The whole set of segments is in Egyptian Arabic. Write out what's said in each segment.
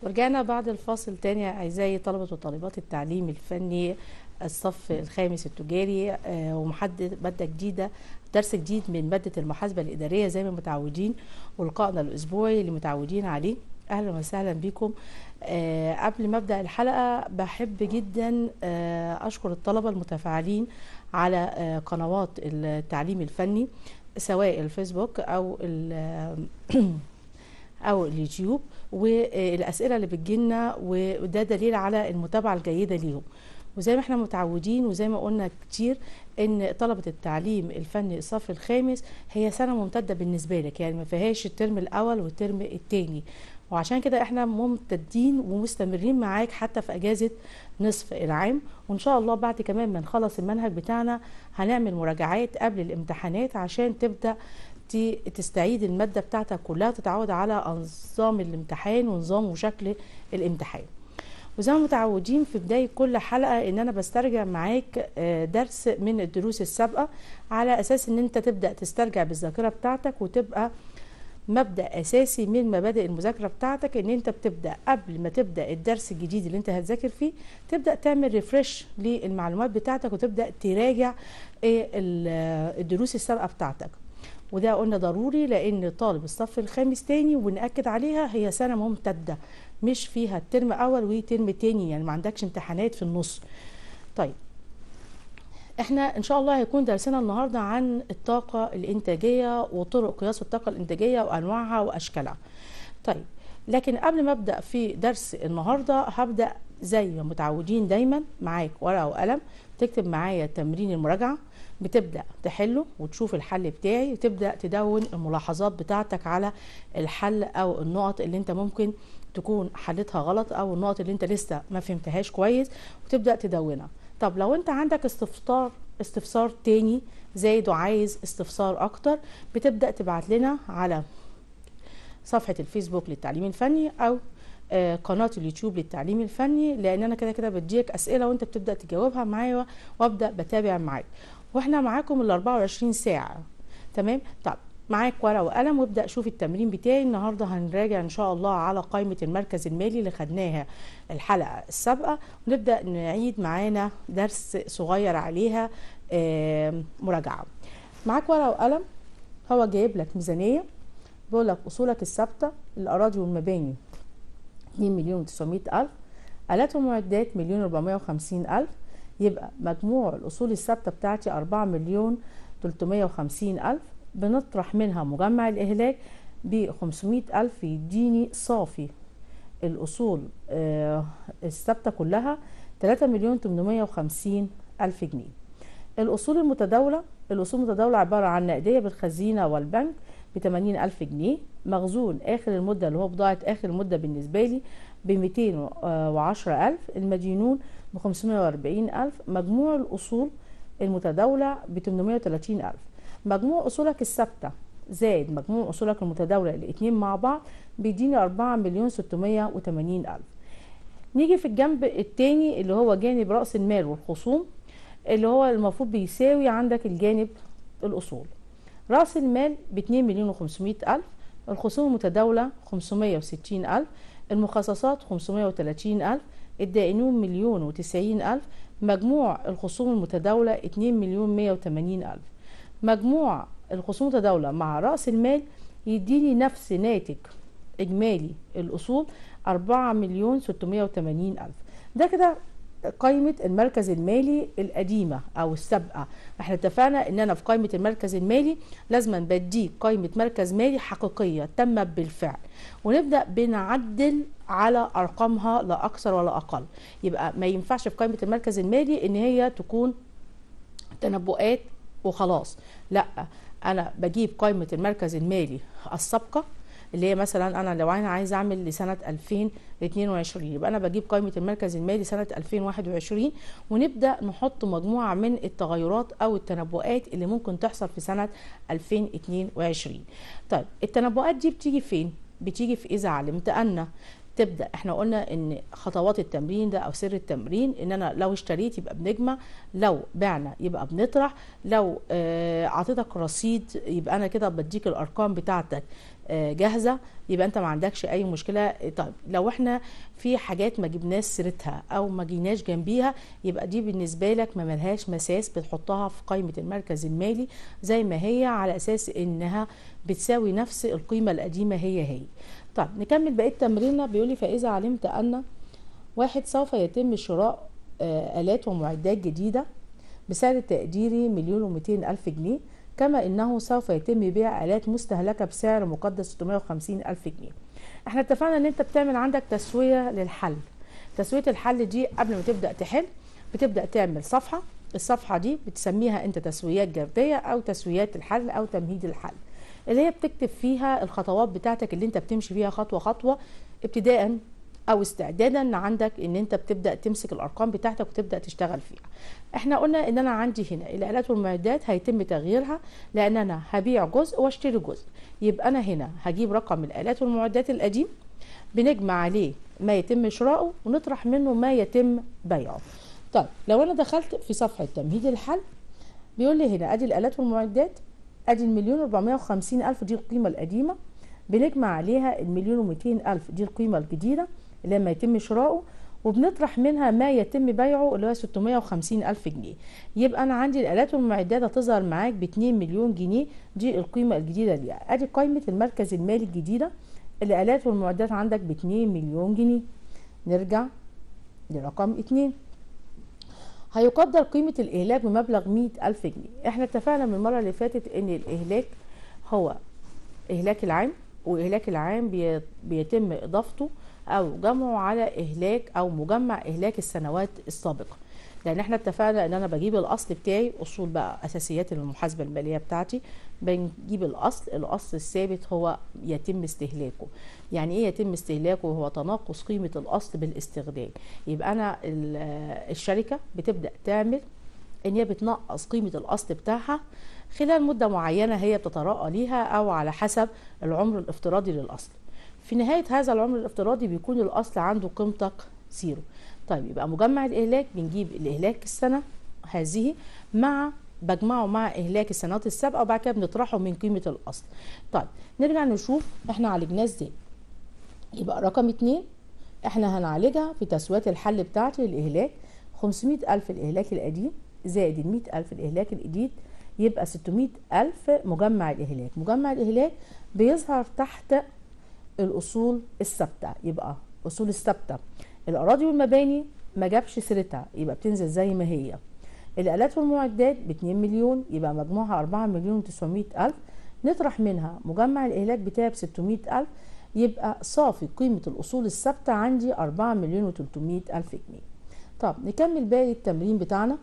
ورجعنا بعد الفاصل تاني أعزائي طلبة وطالبات التعليم الفني الصف الخامس التجاري آه، ومحدد مادة جديدة درس جديد من مادة المحاسبة الإدارية زي ما متعودين ولقائنا الأسبوعي اللي متعودين عليه أهلا وسهلا بكم آه، قبل ما أبدأ الحلقة بحب جدا آه، أشكر الطلبة المتفاعلين على آه، قنوات التعليم الفني سواء الفيسبوك أو ال- او اليوتيوب والاسئله اللي بتجيلنا وده دليل على المتابعه الجيده ليهم وزي ما احنا متعودين وزي ما قلنا كتير ان طلبه التعليم الفني الصف الخامس هي سنه ممتده بالنسبه لك يعني ما فيهاش الترم الاول والترم الثاني وعشان كده احنا ممتدين ومستمرين معاك حتى في اجازه نصف العام وان شاء الله بعد كمان ما نخلص المنهج بتاعنا هنعمل مراجعات قبل الامتحانات عشان تبدا ت- تستعيد الماده بتاعتك كلها تتعود على نظام الامتحان ونظام وشكل الامتحان وزي ما متعودين في بداية كل حلقة ان انا بسترجع معاك آه، درس من الدروس السابقة على اساس ان انت تبدأ تسترجع بالذاكرة بتاعتك وتبقى مبدأ اساسي من مبادئ المذاكرة بتاعتك ان انت بتبدأ قبل ما تبدأ الدرس الجديد اللي انت هتذاكر فيه تبدأ تعمل ريفرش للمعلومات بتاعتك وتبدأ تراجع آه، ال- آه، الدروس السابقة بتاعتك وده قلنا ضروري لان طالب الصف الخامس تاني ونأكد عليها هي سنة ممتدة مش فيها ترم اول وترم تاني يعني ما عندكش امتحانات في النص طيب احنا ان شاء الله هيكون درسنا النهارده عن الطاقة الانتاجية وطرق قياس الطاقة الانتاجية وانواعها واشكالها طيب لكن قبل ما ابدا في درس النهارده هبدا زي ما متعودين دايما معاك ورقه وقلم تكتب معايا تمرين المراجعه بتبدا تحله وتشوف الحل بتاعي وتبدا تدون الملاحظات بتاعتك على الحل او النقط اللي انت ممكن تكون حلتها غلط او النقط اللي انت لسه ما فهمتهاش كويس وتبدا تدونها طب لو انت عندك استفسار استفسار تاني زايد وعايز استفسار اكتر بتبدا تبعت لنا على صفحة الفيسبوك للتعليم الفني أو آه، قناة اليوتيوب للتعليم الفني لأن أنا كده كده بديك أسئلة وأنت بتبدأ تجاوبها معايا وأبدأ بتابع معاك وإحنا معاكم ال 24 ساعة تمام طب معاك ورقة وقلم وابدأ شوف التمرين بتاعي النهاردة هنراجع إن شاء الله على قائمة المركز المالي اللي خدناها الحلقة السابقة ونبدأ نعيد معانا درس صغير عليها آه، مراجعة معاك ورقة وقلم هو جايب لك ميزانية بيقول لك اصولك الثابته الاراضي والمباني 2 مليون و900 الف الات ومعدات مليون 450 الف يبقى مجموع الاصول الثابته بتاعتي 4 مليون 350 الف بنطرح منها مجمع الاهلاك ب 500 الف يديني صافي الاصول آه، الثابته كلها 3 مليون 850 الف جنيه الأصول المتداولة الأصول المتداولة عبارة عن نقدية بالخزينة والبنك ب 80 ألف جنيه مخزون آخر المدة اللي هو بضاعة آخر المدة بالنسبة لي ب 210 ألف المدينون ب 540 ألف مجموع الأصول المتداولة ب 830 ألف مجموع أصولك الثابتة زائد مجموع أصولك المتداولة الاتنين مع بعض بيديني 4 مليون 680 ألف نيجي في الجنب التاني اللي هو جانب رأس المال والخصوم اللي هو المفروض بيساوي عندك الجانب الأصول رأس المال ب 2 مليون و500 ألف الخصوم المتداولة 560 ألف المخصصات 530 ألف الدائنون مليون و90 ألف مجموع الخصوم المتداولة 2 مليون 180 ألف مجموع الخصوم المتداولة مع رأس المال يديني نفس ناتج إجمالي الأصول 4 مليون 680 ألف ده كده قائمة المركز المالي القديمة أو السابقة احنا اتفقنا ان انا في قائمة المركز المالي لازما بديك قائمة مركز مالي حقيقية تمت بالفعل ونبدأ بنعدل على أرقامها لا أكثر ولا أقل يبقى ما ينفعش في قائمة المركز المالي ان هي تكون تنبؤات وخلاص لا انا بجيب قائمة المركز المالي السابقة اللي هي مثلا انا لو انا عايز اعمل لسنه 2022 يبقى انا بجيب قائمه المركز المالي سنه 2021 ونبدا نحط مجموعه من التغيرات او التنبؤات اللي ممكن تحصل في سنه 2022 طيب التنبؤات دي بتيجي فين بتيجي في اذا علمت ان تبدا احنا قلنا ان خطوات التمرين ده او سر التمرين ان انا لو اشتريت يبقى بنجمع لو بعنا يبقى بنطرح لو آه، اعطيتك رصيد يبقى انا كده بديك الارقام بتاعتك آه، جاهزه يبقى انت ما عندكش اي مشكله طيب لو احنا في حاجات ما جبناش سيرتها او ما جيناش جنبيها يبقى دي بالنسبه لك ما ملهاش مساس بتحطها في قائمه المركز المالي زي ما هي على اساس انها بتساوي نفس القيمه القديمه هي هي طيب نكمل بقيه تمريننا بيقول لي فاذا علمت ان واحد سوف يتم شراء آه، آلات ومعدات جديدة بسعر تقديري مليون ومئتين ألف جنيه كما إنه سوف يتم بيع آلات مستهلكة بسعر مقدر 650 ألف جنيه احنا اتفقنا ان انت بتعمل عندك تسوية للحل تسوية الحل دي قبل ما تبدأ تحل بتبدأ تعمل صفحة الصفحة دي بتسميها انت تسويات جردية او تسويات الحل او تمهيد الحل اللي هي بتكتب فيها الخطوات بتاعتك اللي انت بتمشي فيها خطوة خطوة ابتداء او استعدادا عندك ان انت بتبدا تمسك الارقام بتاعتك وتبدا تشتغل فيها احنا قلنا ان انا عندي هنا الالات والمعدات هيتم تغييرها لان انا هبيع جزء واشتري جزء يبقى انا هنا هجيب رقم الالات والمعدات القديم بنجمع عليه ما يتم شراؤه ونطرح منه ما يتم بيعه طيب لو انا دخلت في صفحه تمهيد الحل بيقول لي هنا ادي الالات والمعدات ادي المليون 450 الف دي القيمه القديمه بنجمع عليها المليون ومئتين ألف دي القيمة الجديدة اللي لما يتم شراؤه وبنطرح منها ما يتم بيعه اللي هو 650 ألف جنيه يبقى أنا عندي الآلات والمعدات هتظهر معاك ب 2 مليون جنيه دي القيمة الجديدة ليها أدي قائمة المركز المالي الجديدة الآلات والمعدات عندك ب 2 مليون جنيه نرجع لرقم 2 هيقدر قيمة الإهلاك بمبلغ 100 ألف جنيه احنا اتفقنا من المرة اللي فاتت إن الإهلاك هو إهلاك العام وإهلاك العام بي- بيتم إضافته أو جمعه على إهلاك أو مجمع إهلاك السنوات السابقة لأن احنا اتفقنا إن أنا بجيب الأصل بتاعي أصول بقى أساسيات المحاسبة المالية بتاعتي بنجيب الأصل الأصل الثابت هو يتم استهلاكه يعني إيه يتم استهلاكه هو تناقص قيمة الأصل بالاستغلال يبقى أنا ال- الشركة بتبدأ تعمل ان هي بتنقص قيمه الاصل بتاعها خلال مده معينه هي بتتراءى ليها او على حسب العمر الافتراضي للاصل في نهايه هذا العمر الافتراضي بيكون الاصل عنده قيمتك زيرو طيب يبقى مجمع الاهلاك بنجيب الاهلاك السنه هذه مع بجمعه مع اهلاك السنوات السابقه وبعد كده بنطرحه من قيمه الاصل طيب نرجع نشوف احنا عالجناه ازاي يبقى رقم اتنين احنا هنعالجها في تسويات الحل بتاعتي الإهلاك 500 ألف الإهلاك القديم زائد ال 100 ألف الإهلاك الجديد يبقى 600 ألف مجمع الإهلاك مجمع الإهلاك بيظهر تحت الأصول الثابتة يبقى أصول الثابتة الأراضي والمباني ما جابش سيرتها يبقى بتنزل زي ما هي الآلات والمعدات ب 2 مليون يبقى مجموعها 4 مليون و900 ألف نطرح منها مجمع الإهلاك بتاعي ب 600 ألف يبقى صافي قيمة الأصول الثابتة عندي 4 مليون و300 ألف جنيه طب نكمل باقي التمرين بتاعنا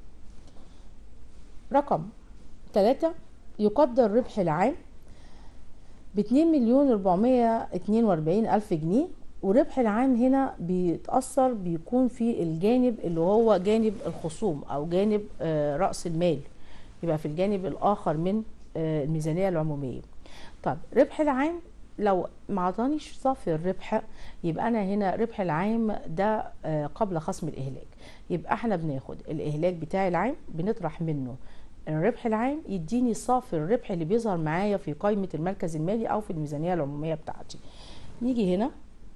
رقم 3 يقدر ربح العام ب 2 مليون 442 ألف جنيه وربح العام هنا بيتأثر بيكون في الجانب اللي هو جانب الخصوم أو جانب آه، رأس المال يبقى في الجانب الآخر من آه، الميزانية العمومية طب ربح العام لو ما عطانيش صافي الربح يبقى انا هنا ربح العام ده آه، قبل خصم الاهلاك يبقى احنا بناخد الاهلاك بتاعي العام بنطرح منه الربح العام يديني صافي الربح اللي بيظهر معايا في قائمة المركز المالي او في الميزانية العمومية بتاعتي نيجي هنا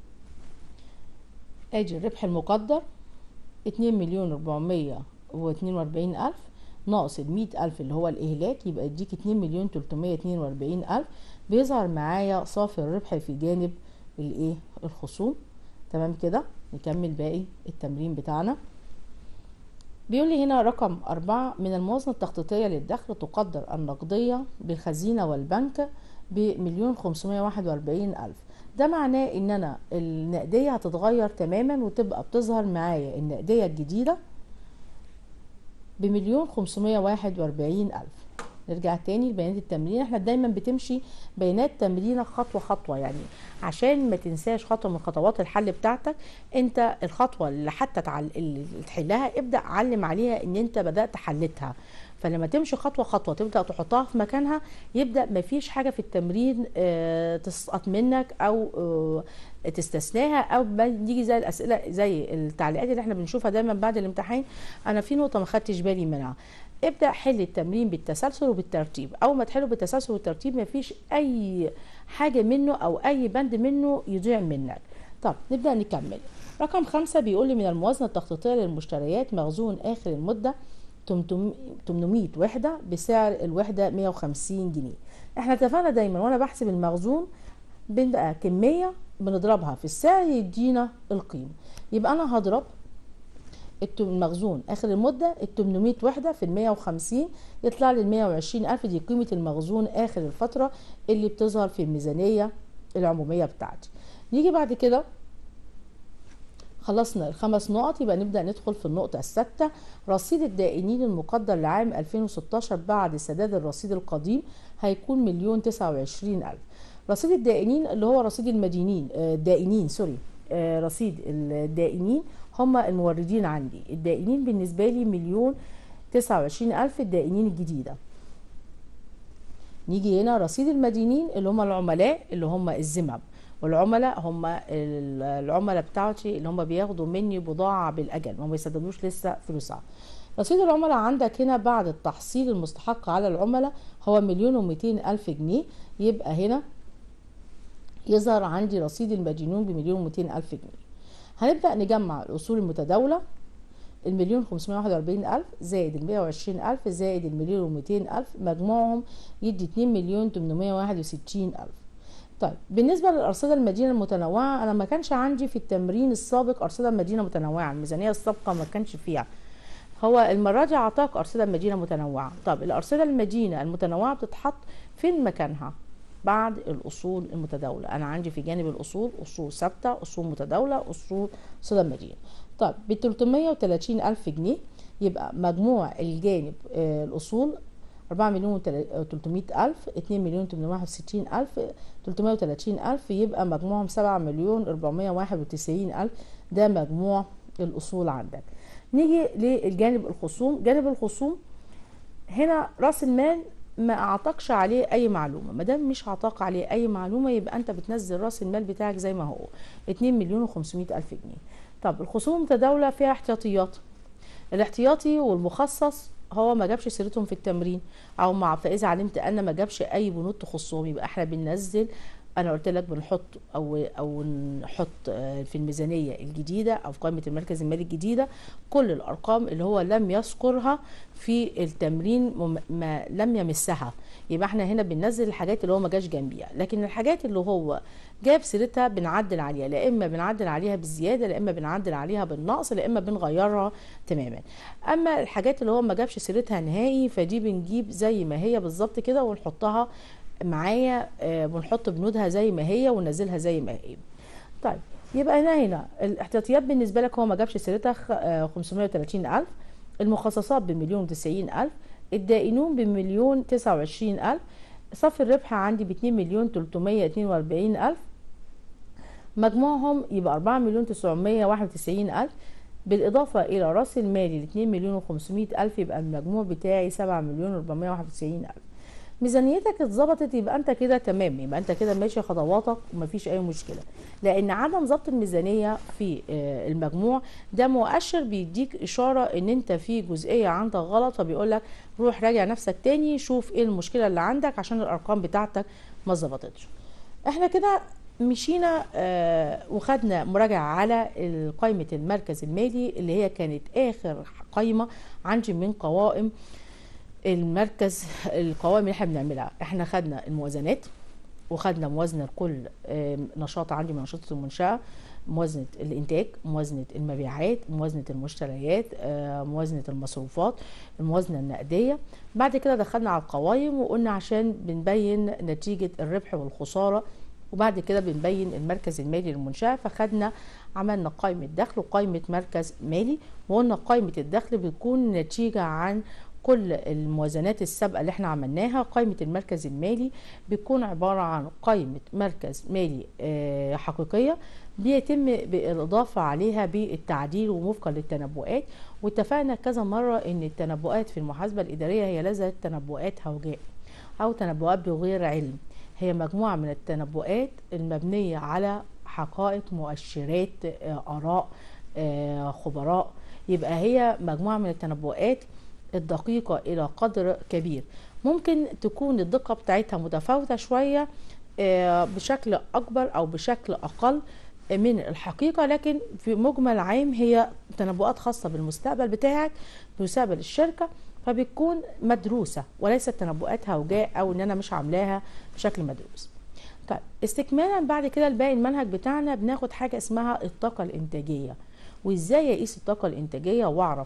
ادي الربح المقدر 2 مليون 442 الف ناقص ال 100 الف اللي هو الاهلاك يبقى يديك 2 مليون 342 الف بيظهر معايا صافي الربح في جانب الايه الخصوم تمام كده نكمل باقي التمرين بتاعنا بيقول لي هنا رقم أربعة من الموازنة التخطيطية للدخل تقدر النقدية بالخزينة والبنك بمليون خمسمية واحد وأربعين ألف ده معناه إن أنا النقدية هتتغير تماما وتبقى بتظهر معايا النقدية الجديدة بمليون خمسمية واحد وأربعين ألف نرجع تاني لبيانات التمرين احنا دايما بتمشي بيانات تمرينك خطوه خطوه يعني عشان ما تنساش خطوه من خطوات الحل بتاعتك انت الخطوه اللي حتى تعل... اللي تحلها ابدا علم عليها ان انت بدات حلتها فلما تمشي خطوه خطوه تبدا تحطها في مكانها يبدا ما فيش حاجه في التمرين اه تسقط منك او اه تستثناها او نيجي زي الاسئله زي التعليقات اللي احنا بنشوفها دايما بعد الامتحان انا في نقطه ما خدتش بالي منها ابدا حل التمرين بالتسلسل وبالترتيب اول ما تحله بالتسلسل والترتيب مفيش اي حاجه منه او اي بند منه يضيع منك طب نبدا نكمل رقم خمسة بيقول لي من الموازنة التخطيطية للمشتريات مخزون آخر المدة 800 وحدة بسعر الوحدة 150 جنيه احنا اتفقنا دايما وانا بحسب المخزون بنبقى كمية بنضربها في السعر يدينا القيمة يبقى انا هضرب المخزون اخر المده ال 800 وحده في ال 150 يطلع لي ال 120 الف دي قيمه المخزون اخر الفتره اللي بتظهر في الميزانيه العموميه بتاعتي نيجي بعد كده خلصنا الخمس نقط يبقى نبدا ندخل في النقطه السادسه رصيد الدائنين المقدر لعام 2016 بعد سداد الرصيد القديم هيكون مليون تسعة وعشرين الف رصيد الدائنين اللي هو رصيد المدينين الدائنين سوري رصيد الدائنين هم الموردين عندي الدائنين بالنسبة لي مليون تسعة وعشرين ألف الدائنين الجديدة نيجي هنا رصيد المدينين اللي هم العملاء اللي هم الزمم والعملاء هم العملاء بتاعتي اللي هم بياخدوا مني بضاعة بالأجل ما بيسددوش لسه فلوسها رصيد العملاء عندك هنا بعد التحصيل المستحق على العملاء هو مليون ومئتين ألف جنيه يبقى هنا يظهر عندي رصيد المدينون بمليون ومئتين ألف جنيه هنبدأ نجمع الأصول المتداولة المليون خمسمائة واحد وأربعين ألف زائد المية وعشرين ألف زائد المليون ومئتين ألف مجموعهم يدي اتنين مليون تمنمية واحد وستين ألف طيب بالنسبة للأرصدة المدينة المتنوعة أنا ما كانش عندي في التمرين السابق أرصدة مدينة متنوعة الميزانية السابقة ما كانش فيها هو المرة دي أعطاك أرصدة مدينة متنوعة طب الأرصدة المدينة المتنوعة بتتحط فين مكانها بعد الأصول المتداولة أنا عندي في جانب الأصول أصول ثابتة أصول متداولة أصول صدى مدينة طب ب 330 ألف جنيه يبقى مجموع الجانب آه الأصول 4 مليون 300 ألف 2 مليون 861 ألف 330 ألف يبقى مجموعهم 7 مليون 491 ألف ده مجموع الأصول عندك نيجي للجانب الخصوم جانب الخصوم هنا راس المال ما اعطاكش عليه اي معلومه ما دام مش اعطاك عليه اي معلومه يبقى انت بتنزل راس المال بتاعك زي ما هو 2 مليون و500 الف جنيه طب الخصوم المتداوله فيها احتياطيات الاحتياطي والمخصص هو ما جابش سيرتهم في التمرين او مع فاذا علمت ان ما جابش اي بنود تخصهم يبقى احنا بننزل انا قلت لك بنحط او او نحط في الميزانيه الجديده او في قائمه المركز المالي الجديده كل الارقام اللي هو لم يذكرها في التمرين ما لم يمسها يبقى احنا هنا بننزل الحاجات اللي هو ما جاش جنبيها لكن الحاجات اللي هو جاب سيرتها بنعدل عليها لا اما بنعدل عليها بالزياده لا اما بنعدل عليها بالنقص لا اما بنغيرها تماما اما الحاجات اللي هو ما جابش سيرتها نهائي فدي بنجيب زي ما هي بالظبط كده ونحطها معايا بنحط بنودها زي ما هي وننزلها زي ما هي طيب يبقى هنا هنا الاحتياطيات بالنسبه لك هو ما جابش سيرتها 530 الف المخصصات بمليون وتسعين الف الدائنون بمليون تسعة وعشرين الف صف الربح عندي باتنين مليون تلتمية اتنين واربعين الف مجموعهم يبقى اربعة مليون تسعمية واحد وتسعين الف بالإضافة إلى رأس المالي لاتنين مليون وخمسمية ألف يبقى المجموع بتاعي سبعة مليون وأربعمية واحد وتسعين ألف ميزانيتك اتظبطت يبقى انت كده تمام يبقى انت كده ماشي خطواتك ومفيش اي مشكله لان عدم ضبط الميزانيه في المجموع ده مؤشر بيديك اشاره ان انت في جزئيه عندك غلط فبيقول لك روح راجع نفسك تاني شوف ايه المشكله اللي عندك عشان الارقام بتاعتك ما ظبطتش احنا كده مشينا آه وخدنا مراجعة على قائمة المركز المالي اللي هي كانت آخر قائمة عندي من قوائم المركز القوائم اللي احنا بنعملها احنا خدنا الموازنات وخدنا موازنه لكل نشاط عندي من انشطه المنشاه موازنه الانتاج موازنه المبيعات موازنه المشتريات موازنه المصروفات الموازنه النقديه بعد كده دخلنا على القوائم وقلنا عشان بنبين نتيجه الربح والخساره وبعد كده بنبين المركز المالي للمنشاه فخدنا عملنا قائمه دخل وقائمه مركز مالي وقلنا قائمه الدخل بتكون نتيجه عن كل الموازنات السابقة اللي احنا عملناها قائمة المركز المالي بيكون عبارة عن قائمة مركز مالي آه، حقيقية بيتم بالإضافة عليها بالتعديل ووفقا للتنبؤات واتفقنا كذا مرة ان التنبؤات في المحاسبة الإدارية هي ليست تنبؤات هوجاء أو تنبؤات بغير علم هي مجموعة من التنبؤات المبنية على حقائق مؤشرات آه، آراء آه، خبراء يبقى هي مجموعة من التنبؤات الدقيقة إلى قدر كبير ممكن تكون الدقة بتاعتها متفاوتة شوية آه، بشكل أكبر أو بشكل أقل من الحقيقة لكن في مجمل عام هي تنبؤات خاصة بالمستقبل بتاعك بمستقبل الشركة فبتكون مدروسة وليست تنبؤات هوجاء أو إن أنا مش عاملاها بشكل مدروس طيب استكمالا بعد كده الباقي المنهج بتاعنا بناخد حاجة اسمها الطاقة الإنتاجية وإزاي أقيس الطاقة الإنتاجية وأعرف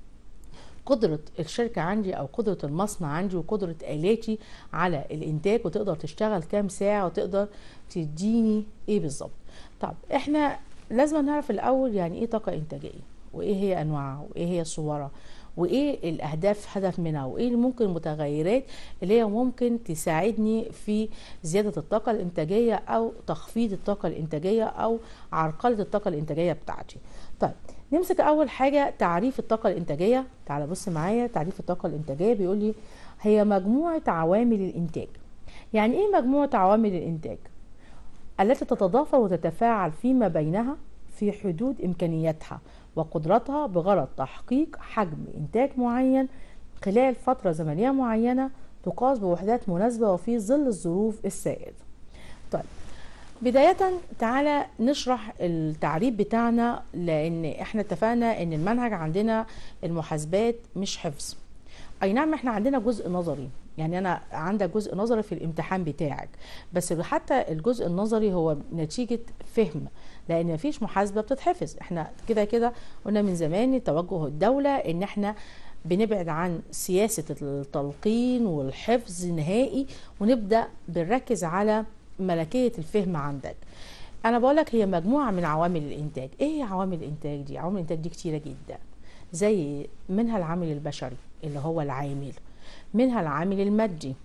قدرة الشركة عندي أو قدرة المصنع عندي وقدرة آلاتي على الإنتاج وتقدر تشتغل كام ساعة وتقدر تديني إيه بالظبط طب إحنا لازم نعرف الأول يعني إيه طاقة إنتاجية وإيه هي أنواعها وإيه هي صورها وايه الاهداف هدف منها وايه اللي ممكن المتغيرات اللي هي ممكن تساعدني في زياده الطاقه الانتاجيه او تخفيض الطاقه الانتاجيه او عرقله الطاقه الانتاجيه بتاعتي طيب نمسك اول حاجه تعريف الطاقه الانتاجيه تعال بص معايا تعريف الطاقه الانتاجيه بيقول لي هي مجموعه عوامل الانتاج يعني ايه مجموعه عوامل الانتاج التي تتضافر وتتفاعل فيما بينها في حدود امكانياتها وقدرتها بغرض تحقيق حجم انتاج معين خلال فتره زمنيه معينه تقاس بوحدات مناسبه وفي ظل الظروف السائده طيب بداية تعالى نشرح التعريف بتاعنا لأن احنا اتفقنا ان المنهج عندنا المحاسبات مش حفظ اي نعم احنا عندنا جزء نظري يعني انا عندك جزء نظري في الامتحان بتاعك بس حتى الجزء النظري هو نتيجة فهم لان مفيش محاسبة بتتحفظ احنا كده كده قلنا من زمان توجه الدولة ان احنا بنبعد عن سياسة التلقين والحفظ نهائي ونبدأ بنركز على ملكية الفهم عندك انا بقولك هي مجموعة من عوامل الانتاج ايه هي عوامل الانتاج دي عوامل الانتاج دي كتيرة جدا زي منها العامل البشري اللي هو العامل منها العامل المادي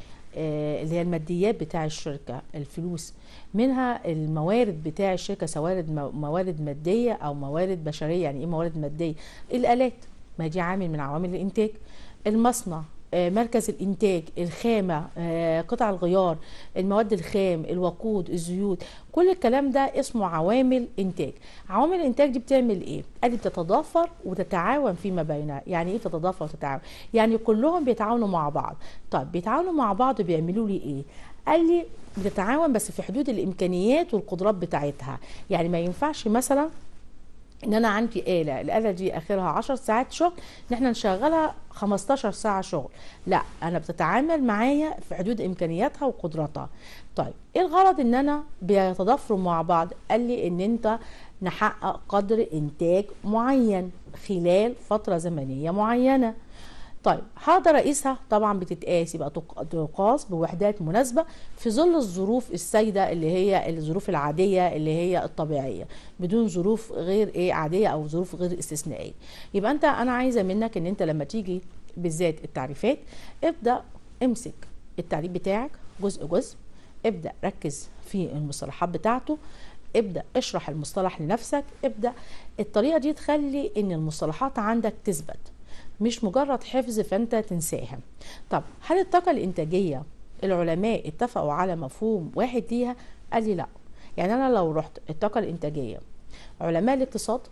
آه، اللي هي الماديات بتاع الشركة الفلوس منها الموارد بتاع الشركة سواء موارد مادية أو موارد بشرية يعني إيه موارد مادية الآلات ما دي عامل من عوامل الإنتاج المصنع آه، مركز الانتاج الخامه آه، قطع الغيار المواد الخام الوقود الزيوت كل الكلام ده اسمه عوامل انتاج عوامل الانتاج دي بتعمل ايه قال بتتضافر وتتعاون فيما بينها يعني ايه تتضافر وتتعاون يعني كلهم بيتعاونوا مع بعض طيب بيتعاونوا مع بعض بيعملوا لي ايه قال لي بتتعاون بس في حدود الامكانيات والقدرات بتاعتها يعني ما ينفعش مثلا ان انا عندي آلة الآلة دي اخرها 10 ساعات شغل ان احنا نشغلها 15 ساعة شغل لا انا بتتعامل معايا في حدود امكانياتها وقدراتها طيب ايه الغرض ان انا بيتضافروا مع بعض قال لي ان انت نحقق قدر انتاج معين خلال فترة زمنية معينة طيب هقدر اقيسها طبعا بتتقاس يبقى تقاس بوحدات مناسبه في ظل الظروف السائده اللي هي الظروف العاديه اللي هي الطبيعيه بدون ظروف غير ايه عاديه او ظروف غير استثنائيه يبقى انت انا عايزه منك ان انت لما تيجي بالذات التعريفات ابدا امسك التعريف بتاعك جزء جزء ابدا ركز في المصطلحات بتاعته ابدا اشرح المصطلح لنفسك ابدا الطريقه دي تخلي ان المصطلحات عندك تثبت مش مجرد حفظ فانت تنساها طب هل الطاقة الإنتاجية العلماء اتفقوا على مفهوم واحد ليها قال لي لا يعني أنا لو رحت الطاقة الإنتاجية علماء الاقتصاد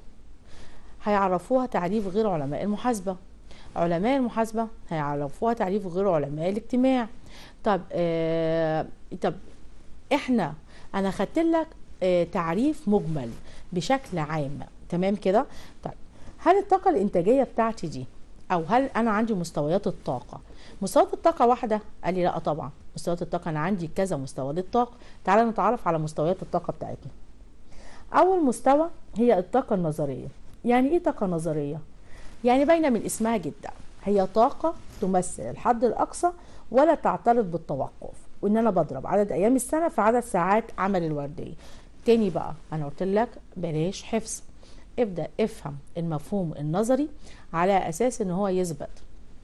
هيعرفوها تعريف غير علماء المحاسبة علماء المحاسبة هيعرفوها تعريف غير علماء الاجتماع طب آه طب احنا انا خدت لك آه تعريف مجمل بشكل عام تمام كده طيب هل الطاقة الإنتاجية بتاعتي دي او هل انا عندي مستويات الطاقه مستويات الطاقه واحده قال لي لا طبعا مستويات الطاقه انا عندي كذا مستوى للطاقه تعالى نتعرف على مستويات الطاقه بتاعتنا اول مستوى هي الطاقه النظريه يعني ايه طاقه نظريه يعني باينه من اسمها جدا هي طاقه تمثل الحد الاقصى ولا تعترض بالتوقف وان انا بضرب عدد ايام السنه في عدد ساعات عمل الورديه تاني بقى انا قلت لك بلاش حفظ ابدا افهم المفهوم النظري على اساس ان هو يثبت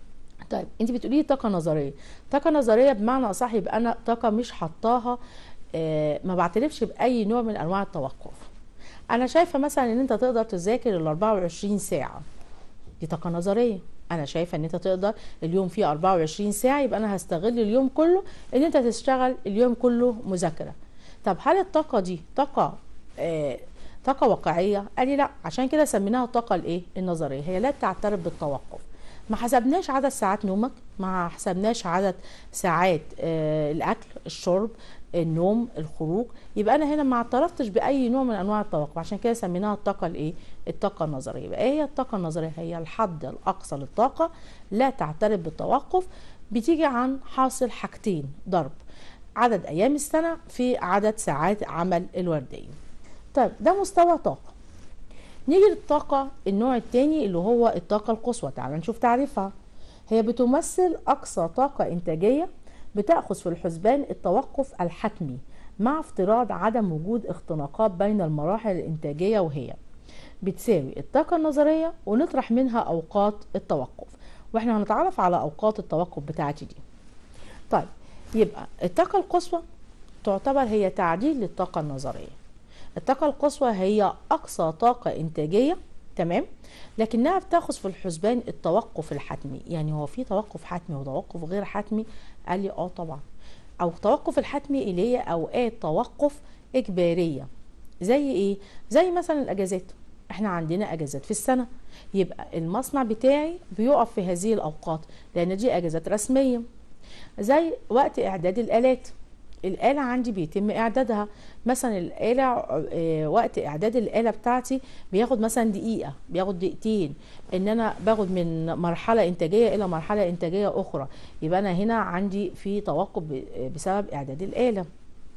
طيب انت بتقولي لي طاقه نظريه طاقه نظريه بمعنى اصح يبقى انا طاقه مش حطاها آه، ما بعترفش باي نوع من انواع التوقف انا شايفه مثلا ان انت تقدر تذاكر ال 24 ساعه دي طاقه نظريه انا شايفه ان انت تقدر اليوم فيه 24 ساعه يبقى انا هستغل اليوم كله ان انت تشتغل اليوم كله مذاكره طب هل الطاقه دي طاقه آه طاقه واقعيه قال لي لا عشان كده سميناها الطاقه الايه النظريه هي لا تعترف بالتوقف ما حسبناش عدد ساعات نومك ما حسبناش عدد ساعات آه الاكل الشرب النوم الخروج يبقى انا هنا ما اعترفتش باي نوع من انواع التوقف عشان كده سميناها الطاقه الايه الطاقه النظريه يبقى ايه هي الطاقه النظريه هي الحد الاقصى للطاقه لا تعترف بالتوقف بتيجي عن حاصل حاجتين ضرب عدد ايام السنه في عدد ساعات عمل الورديه طيب ده مستوى طاقه نيجي للطاقة النوع التاني اللي هو الطاقة القصوى تعال نشوف تعريفها هي بتمثل أقصى طاقة إنتاجية بتأخذ في الحسبان التوقف الحتمي مع افتراض عدم وجود اختناقات بين المراحل الإنتاجية وهي بتساوي الطاقة النظرية ونطرح منها أوقات التوقف واحنا هنتعرف على أوقات التوقف بتاعتي دي طيب يبقى الطاقة القصوى تعتبر هي تعديل للطاقة النظرية الطاقة القصوى هي أقصى طاقة إنتاجية تمام لكنها بتاخذ في الحسبان التوقف الحتمي يعني هو في توقف حتمي وتوقف غير حتمي قال لي اه طبعا او توقف الحتمي اللي هي اوقات توقف اجباريه زي ايه زي مثلا الاجازات احنا عندنا اجازات في السنه يبقى المصنع بتاعي بيقف في هذه الاوقات لان دي اجازات رسميه زي وقت اعداد الالات الآلة عندي بيتم إعدادها مثلا الآلة آه، وقت إعداد الآلة بتاعتي بياخد مثلا دقيقة بياخد دقيقتين إن أنا باخد من مرحلة إنتاجية إلى مرحلة إنتاجية أخرى يبقى أنا هنا عندي في توقف بسبب إعداد الآلة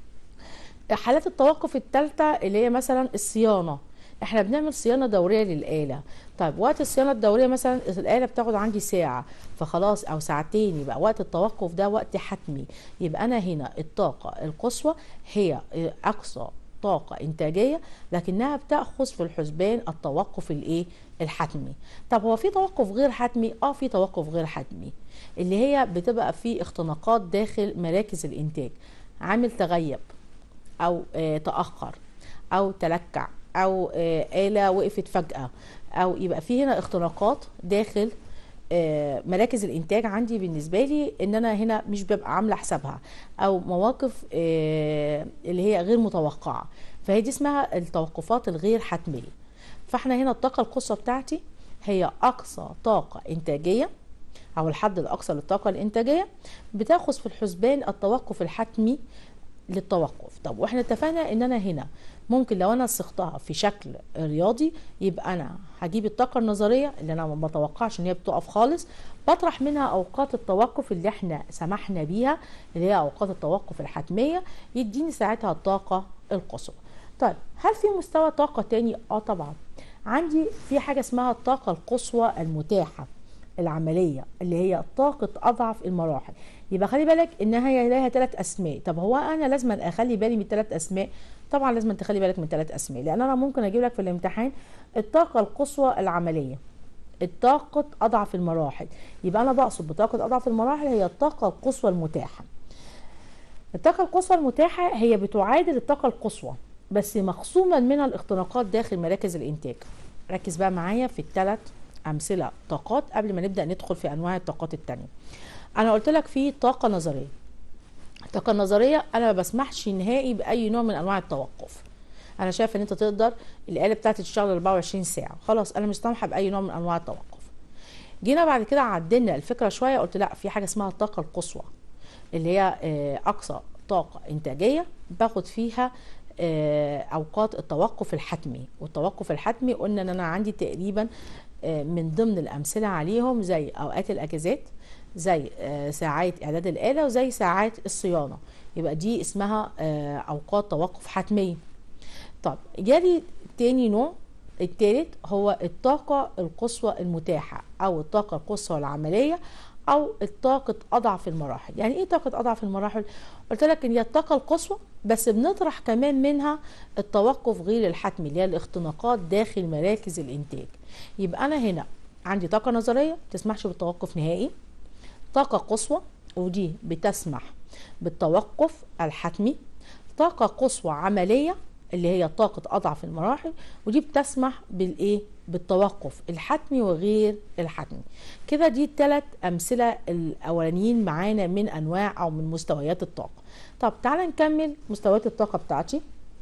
حالات التوقف الثالثة اللي هي مثلا الصيانة احنا بنعمل صيانه دوريه للاله طيب وقت الصيانه الدوريه مثلا الاله بتاخد عندي ساعه فخلاص او ساعتين يبقى وقت التوقف ده وقت حتمي يبقى انا هنا الطاقه القصوى هي اقصى طاقه انتاجيه لكنها بتاخذ في الحسبان التوقف الايه الحتمي طب هو في توقف غير حتمي اه في توقف غير حتمي اللي هي بتبقى في اختناقات داخل مراكز الانتاج عامل تغيب او آه تاخر او تلكع او آه، آلة وقفت فجأة او يبقى في هنا اختراقات داخل آه، مراكز الانتاج عندي بالنسبه لي ان انا هنا مش ببقى عامله حسابها او مواقف آه، اللي هي غير متوقعه فهي دي اسمها التوقفات الغير حتميه فاحنا هنا الطاقه القصوى بتاعتي هي اقصى طاقه انتاجيه او الحد الاقصى للطاقه الانتاجيه بتاخذ في الحسبان التوقف الحتمي للتوقف طب واحنا اتفقنا ان انا هنا ممكن لو انا صغتها في شكل رياضي يبقى انا هجيب الطاقه النظريه اللي انا ما بتوقعش ان هي بتقف خالص بطرح منها اوقات التوقف اللي احنا سمحنا بيها اللي هي اوقات التوقف الحتميه يديني ساعتها الطاقه القصوى طيب هل في مستوى طاقه تاني اه طبعا عندي في حاجه اسمها الطاقه القصوى المتاحه العمليه اللي هي طاقه اضعف المراحل يبقى خلي بالك انها هي لها ثلاث اسماء طب هو انا لازم اخلي بالي من ثلاث اسماء طبعا لازم تخلي بالك من ثلاث اسماء لان انا ممكن اجيب لك في الامتحان الطاقه القصوى العمليه الطاقة أضعف المراحل يبقى أنا بقصد بطاقة أضعف المراحل هي الطاقة القصوى المتاحة الطاقة القصوى المتاحة هي بتعادل الطاقة القصوى بس مخصوما منها الاختناقات داخل مراكز الإنتاج ركز بقى معايا في الثلاث أمثلة طاقات قبل ما نبدأ ندخل في أنواع الطاقات التانية أنا قلت لك في طاقة نظرية الطاقه النظريه انا ما بسمحش نهائي باي نوع من انواع التوقف انا شايف ان انت تقدر الاله بتاعتي تشتغل 24 ساعه خلاص انا مش سامحه باي نوع من انواع التوقف جينا بعد كده عدلنا الفكره شويه قلت لا في حاجه اسمها الطاقه القصوى اللي هي آه، اقصى طاقه انتاجيه باخد فيها آه، اوقات التوقف الحتمي والتوقف الحتمي قلنا ان انا عندي تقريبا آه، من ضمن الامثله عليهم زي اوقات الاجازات زي آه، ساعات اعداد الاله وزي ساعات الصيانه يبقى دي اسمها آه، اوقات توقف حتميه طب جالي تاني نوع التالت هو الطاقة القصوى المتاحة أو الطاقة القصوى العملية أو الطاقة أضعف المراحل يعني إيه طاقة أضعف المراحل؟ قلت لك إن هي الطاقة القصوى بس بنطرح كمان منها التوقف غير الحتمي اللي هي الاختناقات داخل مراكز الإنتاج يبقى أنا هنا عندي طاقة نظرية تسمحش بالتوقف نهائي طاقة قصوى ودي بتسمح بالتوقف الحتمي طاقة قصوى عملية اللي هي طاقة أضعف المراحل ودي بتسمح بالإيه؟ بالتوقف الحتمي وغير الحتمي كده دي الثلاث أمثلة الأولانيين معانا من أنواع أو من مستويات الطاقة طب تعالى نكمل مستويات الطاقة بتاعتي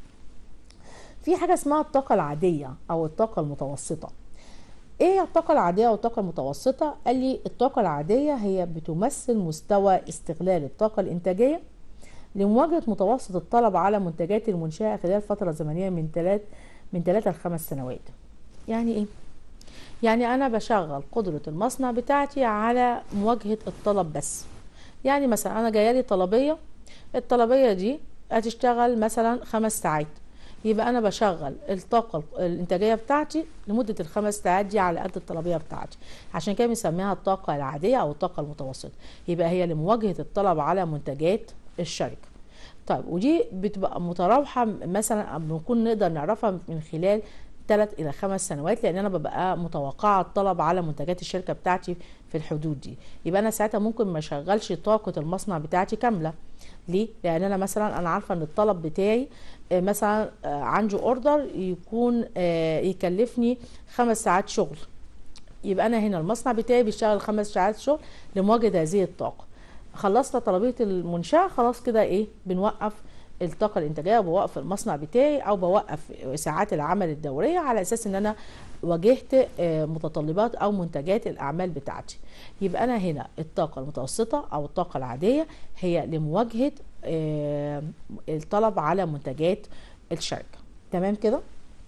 في حاجة اسمها الطاقة العادية أو الطاقة المتوسطة ايه هي الطاقة العادية والطاقة المتوسطة؟ قال لي الطاقة العادية هي بتمثل مستوى استغلال الطاقة الإنتاجية لمواجهة متوسط الطلب على منتجات المنشأة خلال فترة زمنية من ثلاث من ثلاثة لخمس سنوات. يعني ايه؟ يعني أنا بشغل قدرة المصنع بتاعتي على مواجهة الطلب بس. يعني مثلا أنا جاية لي طلبية الطلبية دي هتشتغل مثلا خمس ساعات يبقى انا بشغل الطاقه الانتاجيه بتاعتي لمده الخمس ساعات دي على قد الطلبيه بتاعتي عشان كده بنسميها الطاقه العاديه او الطاقه المتوسطه يبقى هي لمواجهه الطلب على منتجات الشركه طيب ودي بتبقى متراوحه مثلا بنكون نقدر نعرفها من خلال ثلاث الى خمس سنوات لان انا ببقى متوقعه الطلب على منتجات الشركه بتاعتي في الحدود دي يبقى انا ساعتها ممكن ما اشغلش طاقه المصنع بتاعتي كامله ليه لان انا مثلا انا عارفه ان الطلب بتاعي مثلا عندي اوردر يكون يكلفني خمس ساعات شغل يبقى انا هنا المصنع بتاعي بيشتغل خمس ساعات شغل لمواجهه هذه الطاقه خلصنا طلبيه المنشاه خلاص كده ايه بنوقف الطاقه الانتاجيه وبوقف المصنع بتاعي او بوقف ساعات العمل الدوريه على اساس ان انا واجهت متطلبات او منتجات الاعمال بتاعتي يبقى انا هنا الطاقه المتوسطه او الطاقه العاديه هي لمواجهه الطلب على منتجات الشركه تمام كده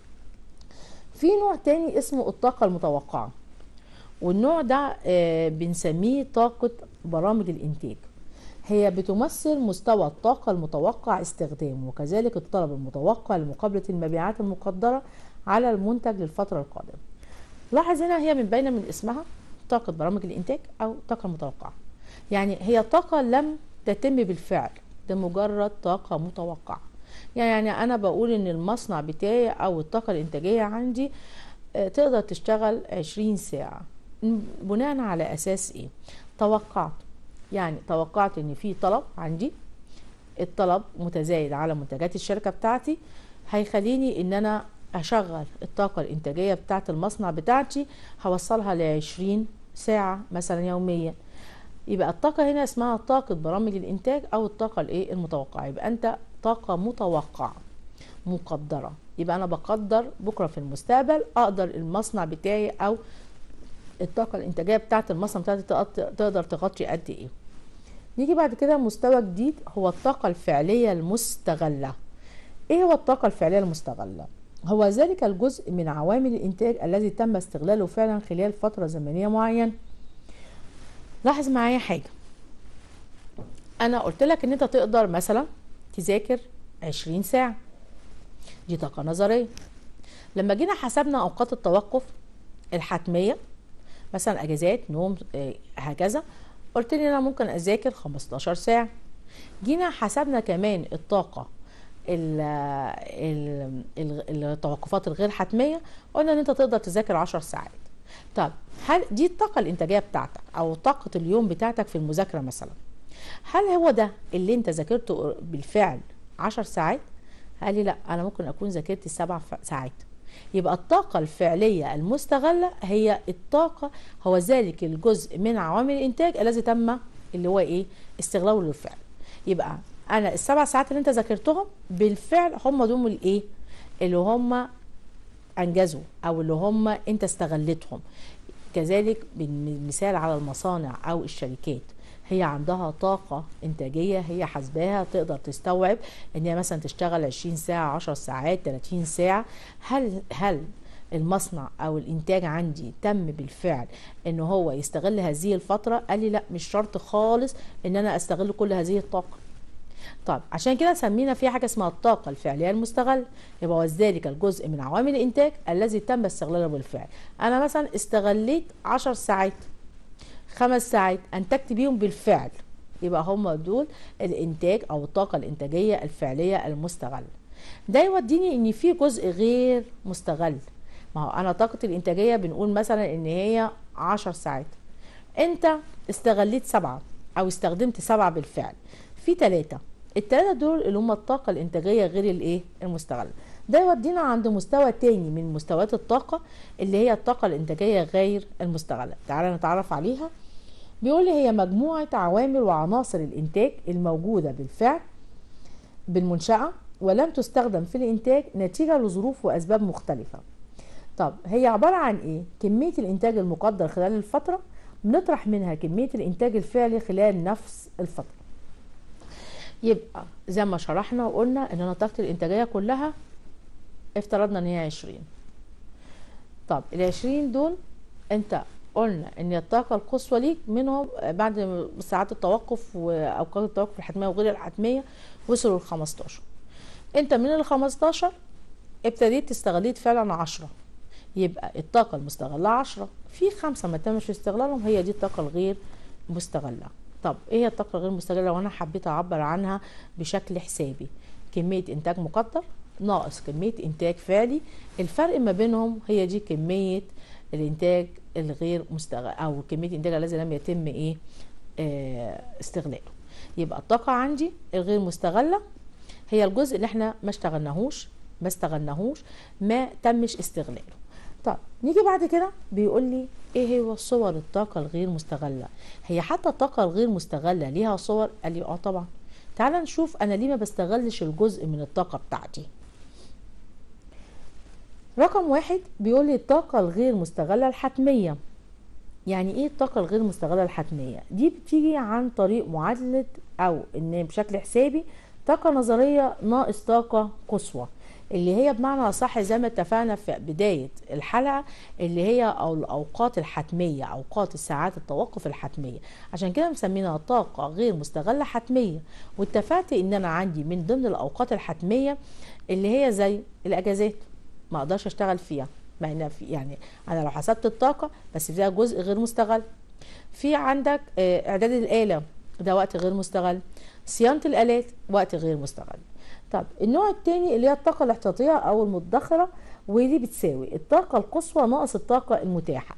في نوع تاني اسمه الطاقه المتوقعه والنوع ده بنسميه طاقه برامج الانتاج هي بتمثل مستوى الطاقة المتوقع استخدامه وكذلك الطلب المتوقع لمقابلة المبيعات المقدرة على المنتج للفترة القادمة لاحظ هنا هي من باينة من اسمها طاقة برامج الإنتاج أو طاقة متوقعة يعني هي طاقة لم تتم بالفعل ده مجرد طاقة متوقعة يعني أنا بقول إن المصنع بتاعي أو الطاقة الإنتاجية عندي تقدر تشتغل 20 ساعة بناء على أساس إيه؟ توقعت يعني توقعت ان في طلب عندي الطلب متزايد على منتجات الشركه بتاعتي هيخليني ان انا اشغل الطاقه الانتاجيه بتاعه المصنع بتاعتي هوصلها ل 20 ساعه مثلا يوميا يبقى الطاقه هنا اسمها طاقه برامج الانتاج او الطاقه الايه المتوقعه يبقى انت طاقه متوقعه مقدره يبقى انا بقدر بكره في المستقبل اقدر المصنع بتاعي او الطاقة الإنتاجية بتاعة المصنع بتاعتي تقدر تغطي قد إيه نيجي بعد كده مستوى جديد هو الطاقة الفعلية المستغلة إيه هو الطاقة الفعلية المستغلة؟ هو ذلك الجزء من عوامل الإنتاج الذي تم استغلاله فعلا خلال فترة زمنية معينة لاحظ معايا حاجة أنا قلت لك إن أنت تقدر مثلا تذاكر 20 ساعة دي طاقة نظرية لما جينا حسبنا أوقات التوقف الحتمية مثلا اجازات نوم هكذا قلت لي انا ممكن اذاكر 15 ساعه جينا حسبنا كمان الطاقه التوقفات الغير حتميه قلنا ان انت تقدر تذاكر 10 ساعات طب هل دي الطاقه الانتاجيه بتاعتك او طاقه اليوم بتاعتك في المذاكره مثلا هل هو ده اللي انت ذاكرته بالفعل 10 ساعات قال لي لا انا ممكن اكون ذاكرت سبع ساعات يبقى الطاقة الفعلية المستغلة هي الطاقة هو ذلك الجزء من عوامل الإنتاج الذي تم اللي هو إيه استغلاله للفعل يبقى أنا السبع ساعات اللي أنت ذاكرتهم بالفعل هم دول الإيه اللي هم أنجزوا أو اللي هم أنت استغلتهم كذلك بالمثال على المصانع أو الشركات هي عندها طاقة إنتاجية هي حاسباها تقدر تستوعب إن هي مثلا تشتغل 20 ساعة 10 ساعات 30 ساعة هل هل المصنع أو الإنتاج عندي تم بالفعل إن هو يستغل هذه الفترة قال لي لا مش شرط خالص إن أنا أستغل كل هذه الطاقة طب عشان كده سمينا في حاجه اسمها الطاقه الفعليه المستغله يبقى وذلك الجزء من عوامل الانتاج الذي تم استغلاله بالفعل انا مثلا استغليت 10 ساعات خمس ساعات انتجت بيهم بالفعل يبقى هم دول الانتاج او الطاقه الانتاجيه الفعليه المستغله ده يوديني ان في جزء غير مستغل ما هو انا طاقتي الانتاجيه بنقول مثلا ان هي 10 ساعات انت استغليت سبعة او استخدمت سبعة بالفعل في ثلاثة الثلاثة دول اللي هم الطاقة الانتاجية غير الايه المستغلة ده يودينا عند مستوى تاني من مستويات الطاقة اللي هي الطاقة الانتاجية غير المستغلة تعالى نتعرف عليها بيقول لي هي مجموعة عوامل وعناصر الانتاج الموجودة بالفعل بالمنشأة ولم تستخدم في الانتاج نتيجة لظروف واسباب مختلفة طب هي عبارة عن ايه كمية الانتاج المقدر خلال الفترة بنطرح منها كمية الانتاج الفعلي خلال نفس الفترة يبقى زي ما شرحنا وقلنا ان انا طاقتي الانتاجية كلها افترضنا ان هي 20 طب ال 20 دول انت قلنا ان الطاقه القصوى ليك منهم بعد ساعات التوقف واوقات التوقف الحتميه وغير الحتميه وصلوا ل 15 انت من ال 15 ابتديت استغليت فعلا 10 يبقى الطاقه المستغله 10 في خمسه ما تمش استغلالهم هي دي الطاقه الغير مستغله طب ايه هي الطاقه الغير مستغله لو انا حبيت اعبر عنها بشكل حسابي كميه انتاج مقدر ناقص كمية إنتاج فعلي الفرق ما بينهم هي دي كمية الإنتاج الغير مستغل أو كمية الإنتاج الذي لم يتم إيه آه استغلاله يبقى الطاقة عندي الغير مستغلة هي الجزء اللي احنا ما اشتغلناهوش ما استغلناهوش ما تمش استغلاله طب نيجي بعد كده بيقول لي ايه هو صور الطاقة الغير مستغلة هي حتى الطاقة الغير مستغلة ليها صور قال لي اه طبعا تعال نشوف انا ليه ما بستغلش الجزء من الطاقة بتاعتي رقم واحد بيقول لي الطاقة الغير مستغلة الحتمية يعني ايه الطاقة الغير مستغلة الحتمية دي بتيجي عن طريق معادلة او ان بشكل حسابي طاقة نظرية ناقص طاقة قصوى اللي هي بمعنى صح زي ما اتفقنا في بداية الحلقة اللي هي أو الأوقات الحتمية أوقات الساعات التوقف الحتمية عشان كده مسمينها طاقة غير مستغلة حتمية واتفقت إن أنا عندي من ضمن الأوقات الحتمية اللي هي زي الأجازات ما اقدرش اشتغل فيها مع ان في يعني انا لو حسبت الطاقه بس فيها جزء غير مستغل في عندك اعداد الاله ده وقت غير مستغل صيانه الالات وقت غير مستغل طب النوع الثاني اللي هي الطاقه الاحتياطيه او المدخره ودي بتساوي الطاقه القصوى ناقص الطاقه المتاحه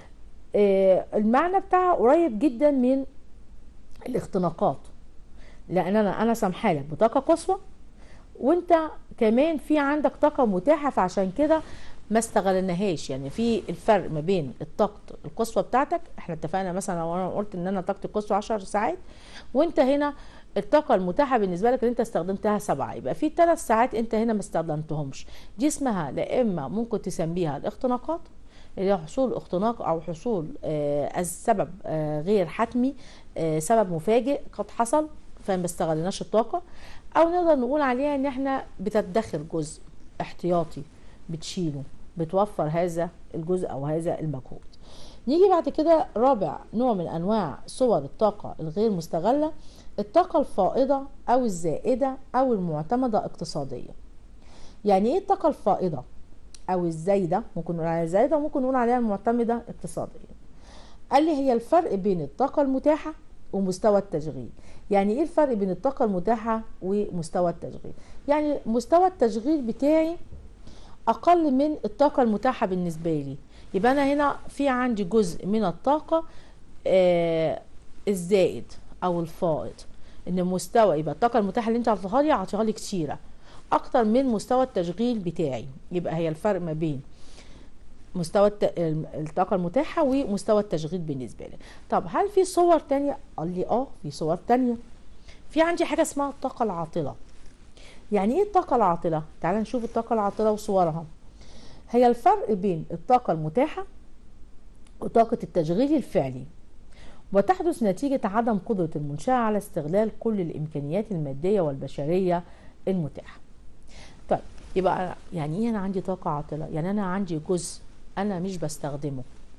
المعنى بتاعها قريب جدا من الاختناقات لان انا انا سامحالك بطاقه قصوى وانت كمان في عندك طاقه متاحه فعشان كده ما استغلناهاش يعني في الفرق ما بين الطاقه القصوى بتاعتك احنا اتفقنا مثلا لو انا قلت ان انا طاقتي القصوى 10 ساعات وانت هنا الطاقة المتاحة بالنسبة لك اللي انت استخدمتها سبعة يبقى في ثلاث ساعات انت هنا ما استخدمتهمش دي اسمها لا اما ممكن تسميها الاختناقات اللي هي حصول اختناق او حصول آه السبب آه غير حتمي آه سبب مفاجئ قد حصل فما استغلناش الطاقة او نقدر نقول عليها ان احنا بتدخر جزء احتياطي بتشيله بتوفر هذا الجزء او هذا المجهود نيجي بعد كده رابع نوع من انواع صور الطاقة الغير مستغلة الطاقة الفائضة او الزائدة او المعتمدة اقتصاديا يعني ايه الطاقة الفائضة او الزايدة ممكن نقول عليها زايدة وممكن نقول عليها المعتمدة اقتصاديا قال لي هي الفرق بين الطاقة المتاحة ومستوى التشغيل يعني ايه الفرق بين الطاقة المتاحة ومستوى التشغيل يعني مستوى التشغيل بتاعي اقل من الطاقة المتاحة بالنسبة لي يبقى انا هنا في عندي جزء من الطاقة آه الزائد او الفائض ان مستوى يبقى الطاقة المتاحة اللي انت عطيها لي عطيها لي كتيرة اكتر من مستوى التشغيل بتاعي يبقى هي الفرق ما بين مستوى الطاقة المتاحة ومستوى التشغيل بالنسبة لي طب هل في صور تانية قال لي اه في صور تانية في عندي حاجة اسمها الطاقة العاطلة يعني ايه الطاقة العاطلة تعال نشوف الطاقة العاطلة وصورها هي الفرق بين الطاقة المتاحة وطاقة التشغيل الفعلي وتحدث نتيجة عدم قدرة المنشأة على استغلال كل الإمكانيات المادية والبشرية المتاحة طيب يبقى يعني ايه انا عندي طاقة عاطلة يعني انا عندي جزء انا مش بستخدمه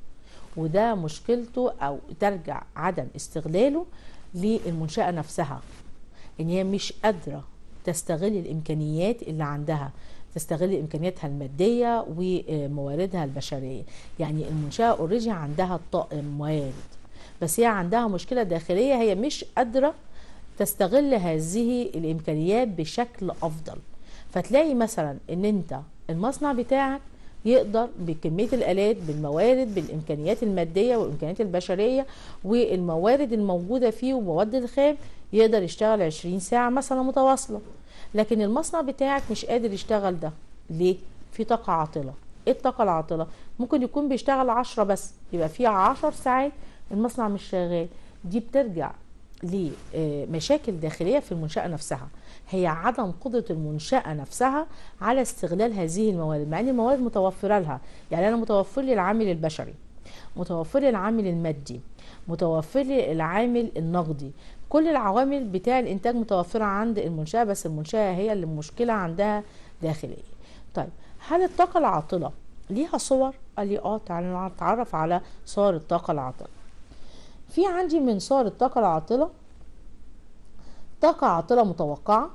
وده مشكلته او ترجع عدم استغلاله للمنشأة نفسها ان هي مش قادرة تستغل الامكانيات اللي عندها تستغل امكانياتها الماديه ومواردها البشريه يعني المنشاه اوريدي عندها موارد بس هي عندها مشكله داخليه هي مش قادره تستغل هذه الامكانيات بشكل افضل فتلاقي مثلا ان انت المصنع بتاعك يقدر بكميه الالات بالموارد بالامكانيات الماديه والامكانيات البشريه والموارد الموجوده فيه ومواد الخام يقدر يشتغل 20 ساعه مثلا متواصله لكن المصنع بتاعك مش قادر يشتغل ده ليه في طاقه عاطله ايه الطاقه العاطله ممكن يكون بيشتغل 10 بس يبقى في 10 ساعات المصنع مش شغال دي بترجع لمشاكل داخليه في المنشاه نفسها هي عدم قدره المنشاه نفسها على استغلال هذه الموارد مع ان الموارد متوفره لها يعني انا متوفر لي العامل البشري متوفر لي العامل المادي متوفر لي العامل النقدي كل العوامل بتاع الانتاج متوفره عند المنشاه بس المنشاه هي اللي المشكله عندها داخليه طيب هل الطاقه العاطله ليها صور قال لي اه تعالى نتعرف على صور الطاقه العاطله في عندي من صور الطاقه العاطله طاقه عاطله متوقعه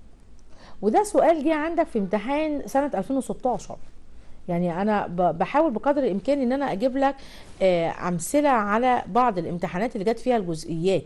وده سؤال جه عندك في امتحان سنه 2016 يعني انا بحاول بقدر الامكان ان انا اجيب لك امثله على بعض الامتحانات اللي جت فيها الجزئيات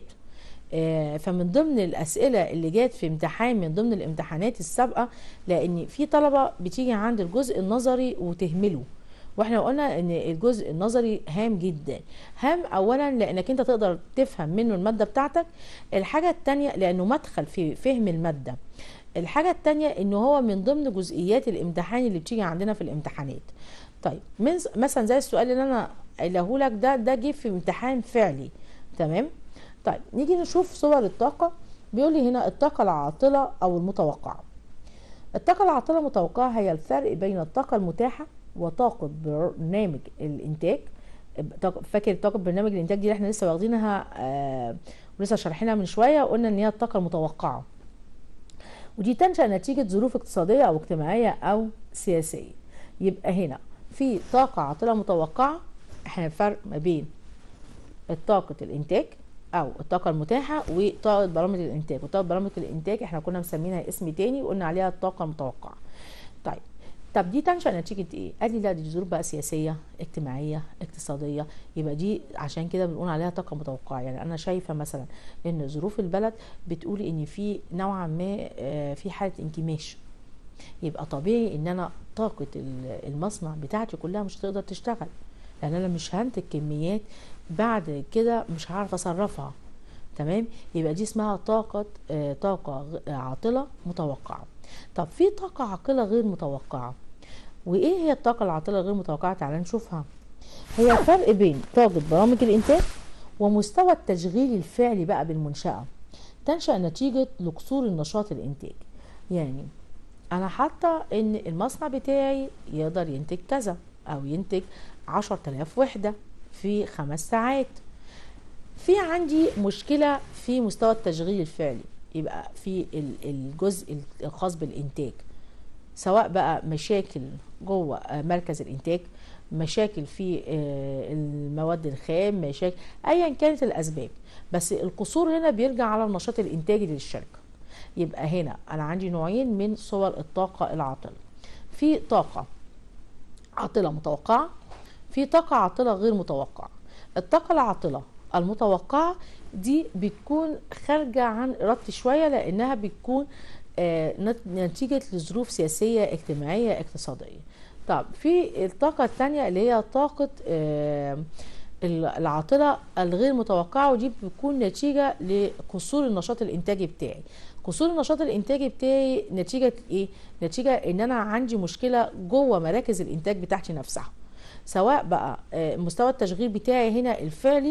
فمن ضمن الاسئله اللي جت في امتحان من ضمن الامتحانات السابقه لان في طلبه بتيجي عند الجزء النظري وتهمله واحنا قلنا ان الجزء النظري هام جدا هام اولا لانك انت تقدر تفهم منه الماده بتاعتك الحاجه الثانيه لانه مدخل في فهم الماده الحاجه الثانيه ان هو من ضمن جزئيات الامتحان اللي بتيجي عندنا في الامتحانات طيب مثلا زي السؤال اللي انا قايله لك ده ده جه في امتحان فعلي تمام طيب نيجي نشوف صور الطاقه بيقول لي هنا الطاقه العاطله او المتوقعه الطاقه العاطله المتوقعه هي الفرق بين الطاقه المتاحه وطاقه برنامج الانتاج فاكر طاقه برنامج الانتاج دي اللي احنا لسه واخدينها آه ولسه شارحينها من شويه وقلنا ان هي الطاقه المتوقعه ودي تنشا نتيجه ظروف اقتصاديه او اجتماعيه او سياسيه يبقى هنا في طاقه عاطله متوقعه احنا فرق ما بين طاقه الانتاج او الطاقه المتاحه وطاقه برامج الانتاج وطاقه برامج الانتاج احنا كنا مسمينها اسم تاني وقلنا عليها الطاقه المتوقعه طيب طب دي تنشا نتيجه ايه قال لي لا دي ظروف بقى سياسيه اجتماعيه اقتصاديه يبقى دي عشان كده بنقول عليها طاقه متوقعه يعني انا شايفه مثلا ان ظروف البلد بتقول ان في نوعا ما في حاله انكماش يبقى طبيعي ان انا طاقه المصنع بتاعتي كلها مش هتقدر تشتغل لان انا مش هنتج كميات بعد كده مش هعرف اصرفها تمام يبقى دي اسمها طاقه آه طاقه عاطله متوقعه طب في طاقه عاقله غير متوقعه وايه هي الطاقه العاطله غير متوقعه تعالى نشوفها هي الفرق بين طاقه برامج الانتاج ومستوى التشغيل الفعلي بقى بالمنشاه تنشا نتيجه لقصور النشاط الانتاج يعني انا حاطه ان المصنع بتاعي يقدر ينتج كذا او ينتج 10000 وحده في خمس ساعات في عندي مشكلة في مستوى التشغيل الفعلي يبقى في الجزء الخاص بالإنتاج سواء بقى مشاكل جوه مركز الإنتاج مشاكل في المواد الخام مشاكل أيا كانت الأسباب بس القصور هنا بيرجع على النشاط الإنتاجي للشركة يبقى هنا أنا عندي نوعين من صور الطاقة العاطلة في طاقة عاطلة متوقعة في طاقة عاطلة غير متوقعة الطاقة العاطلة المتوقعة دي بتكون خارجة عن إرادتي شوية لأنها بتكون آه نتيجة لظروف سياسية اجتماعية اقتصادية طب في الطاقة الثانية اللي هي طاقة آه العاطلة الغير متوقعة ودي بتكون نتيجة لقصور النشاط الإنتاجي بتاعي قصور النشاط الإنتاجي بتاعي نتيجة إيه؟ نتيجة إن أنا عندي مشكلة جوه مراكز الإنتاج بتاعتي نفسها سواء بقى مستوى التشغيل بتاعي هنا الفعلي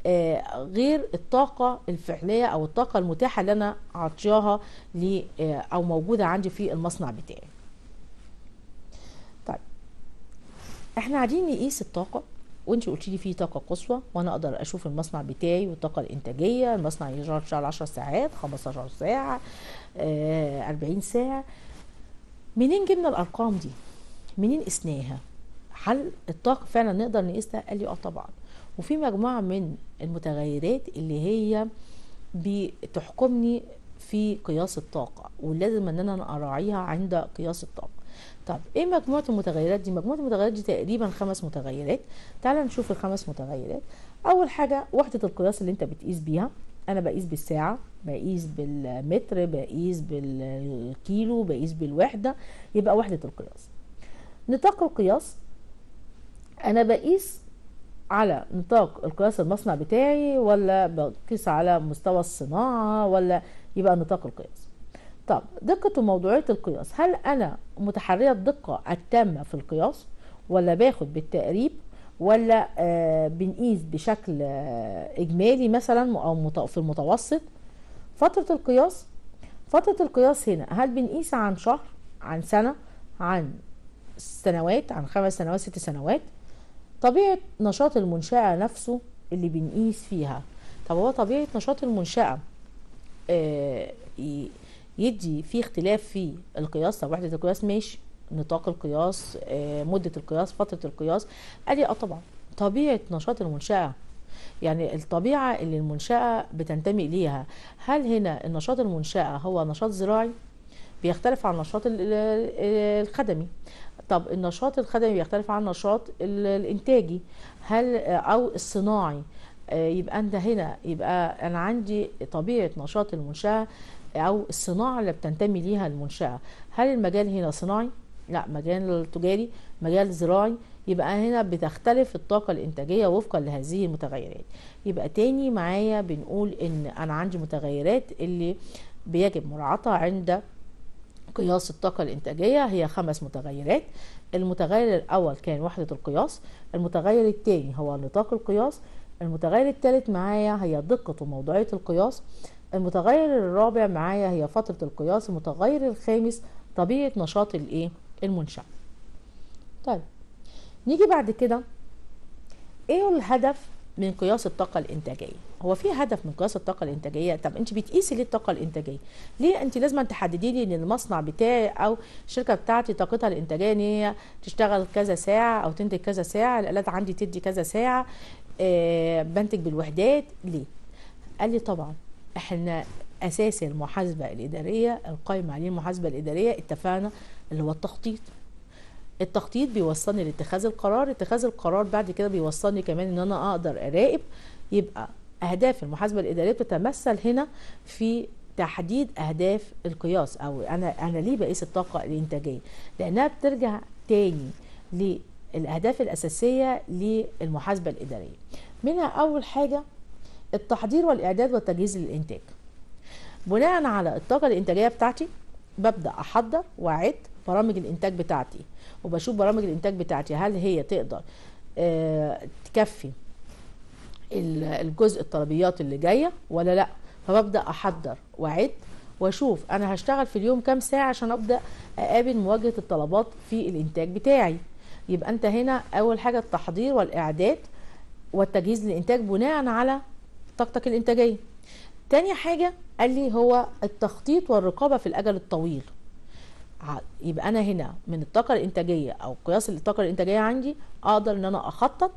غير الطاقة الفعلية أو الطاقة المتاحة اللي أنا عطياها أو موجودة عندي في المصنع بتاعي طيب احنا قاعدين نقيس الطاقة وانت قلت لي في طاقة قصوى وانا اقدر اشوف المصنع بتاعي والطاقة الانتاجية المصنع يشتغل 10 ساعات 15 ساعة 40 ساعة منين جبنا الارقام دي منين قسناها هل الطاقة فعلا نقدر نقيسها قال لي اه طبعا وفي مجموعة من المتغيرات اللي هي بتحكمني في قياس الطاقة ولازم ان انا اراعيها عند قياس الطاقة طب ايه مجموعة المتغيرات دي مجموعة المتغيرات دي تقريبا خمس متغيرات تعال نشوف الخمس متغيرات اول حاجة وحدة القياس اللي انت بتقيس بيها انا بقيس بالساعة بقيس بالمتر بقيس بالكيلو بقيس بالوحدة يبقى وحدة القياس نطاق القياس انا بقيس على نطاق القياس المصنع بتاعي ولا بقيس على مستوى الصناعة ولا يبقى نطاق القياس طب دقة وموضوعية القياس هل أنا متحرية الدقة التامة في القياس ولا باخد بالتقريب ولا آه بنقيس بشكل آه إجمالي مثلا أو مت- في المتوسط فترة القياس فترة القياس هنا هل بنقيس عن شهر عن سنة عن سنوات عن خمس سنوات ست سنوات طبيعة نشاط المنشأة نفسه اللي بنقيس فيها طب هو طبيعة نشاط المنشأة آه، ي- يدي في اختلاف في القياس طب وحدة القياس ماشي نطاق القياس آه، مدة القياس فترة القياس قال لي اه طبعا طبيعة نشاط المنشأة يعني الطبيعة اللي المنشأة بتنتمي إليها هل هنا النشاط المنشأة هو نشاط زراعي بيختلف عن النشاط ال- ال- الخدمي طب النشاط الخدمي بيختلف عن النشاط ال- الإنتاجي هل أو الصناعي آه، يبقى أنت هنا يبقى أنا عندي طبيعة نشاط المنشأة أو الصناعة اللي بتنتمي ليها المنشأة هل المجال هنا صناعي؟ لا مجال تجاري مجال زراعي يبقى هنا بتختلف الطاقة الإنتاجية وفقا لهذه المتغيرات يبقى تاني معايا بنقول إن أنا عندي متغيرات اللي بيجب مراعاتها عند قياس الطاقة الإنتاجية هي خمس متغيرات المتغير الأول كان وحدة القياس المتغير الثاني هو نطاق القياس المتغير الثالث معايا هي دقة وموضوعية القياس المتغير الرابع معايا هي فترة القياس المتغير الخامس طبيعة نشاط الإيه المنشأ طيب نيجي بعد كده ايه الهدف من قياس الطاقة الإنتاجية؟ هو في هدف من قياس الطاقة الإنتاجية؟ طب أنت بتقيسي ليه الطاقة الإنتاجية؟ ليه أنت لازم تحددي لي إن المصنع بتاعي أو الشركة بتاعتي طاقتها الإنتاجية إن هي تشتغل كذا ساعة أو تنتج كذا ساعة، الآلات عندي تدي كذا ساعة، آه بنتج بالوحدات، ليه؟ قال لي طبعا احنا أساس المحاسبة الإدارية القائم عليه المحاسبة الإدارية اتفقنا اللي هو التخطيط. التخطيط بيوصلني لاتخاذ القرار اتخاذ القرار بعد كده بيوصلني كمان ان انا اقدر اراقب يبقى اهداف المحاسبه الاداريه بتتمثل هنا في تحديد اهداف القياس او انا انا ليه بقيس الطاقه الانتاجيه لانها بترجع تاني للاهداف الاساسيه للمحاسبه الاداريه منها اول حاجه التحضير والاعداد والتجهيز للانتاج بناء على الطاقه الانتاجيه بتاعتي ببدا احضر واعد برامج الانتاج بتاعتي وبشوف برامج الانتاج بتاعتي هل هي تقدر آه، تكفي ال- الجزء الطلبيات اللي جايه ولا لا فببدا احضر واعد واشوف انا هشتغل في اليوم كام ساعه عشان ابدا اقابل مواجهه الطلبات في الانتاج بتاعي يبقى انت هنا اول حاجه التحضير والاعداد والتجهيز للانتاج بناء على طاقتك الانتاجيه تاني حاجه قال لي هو التخطيط والرقابه في الاجل الطويل ع- يبقى انا هنا من الطاقه الانتاجيه او قياس الطاقه الانتاجيه عندي اقدر ان انا اخطط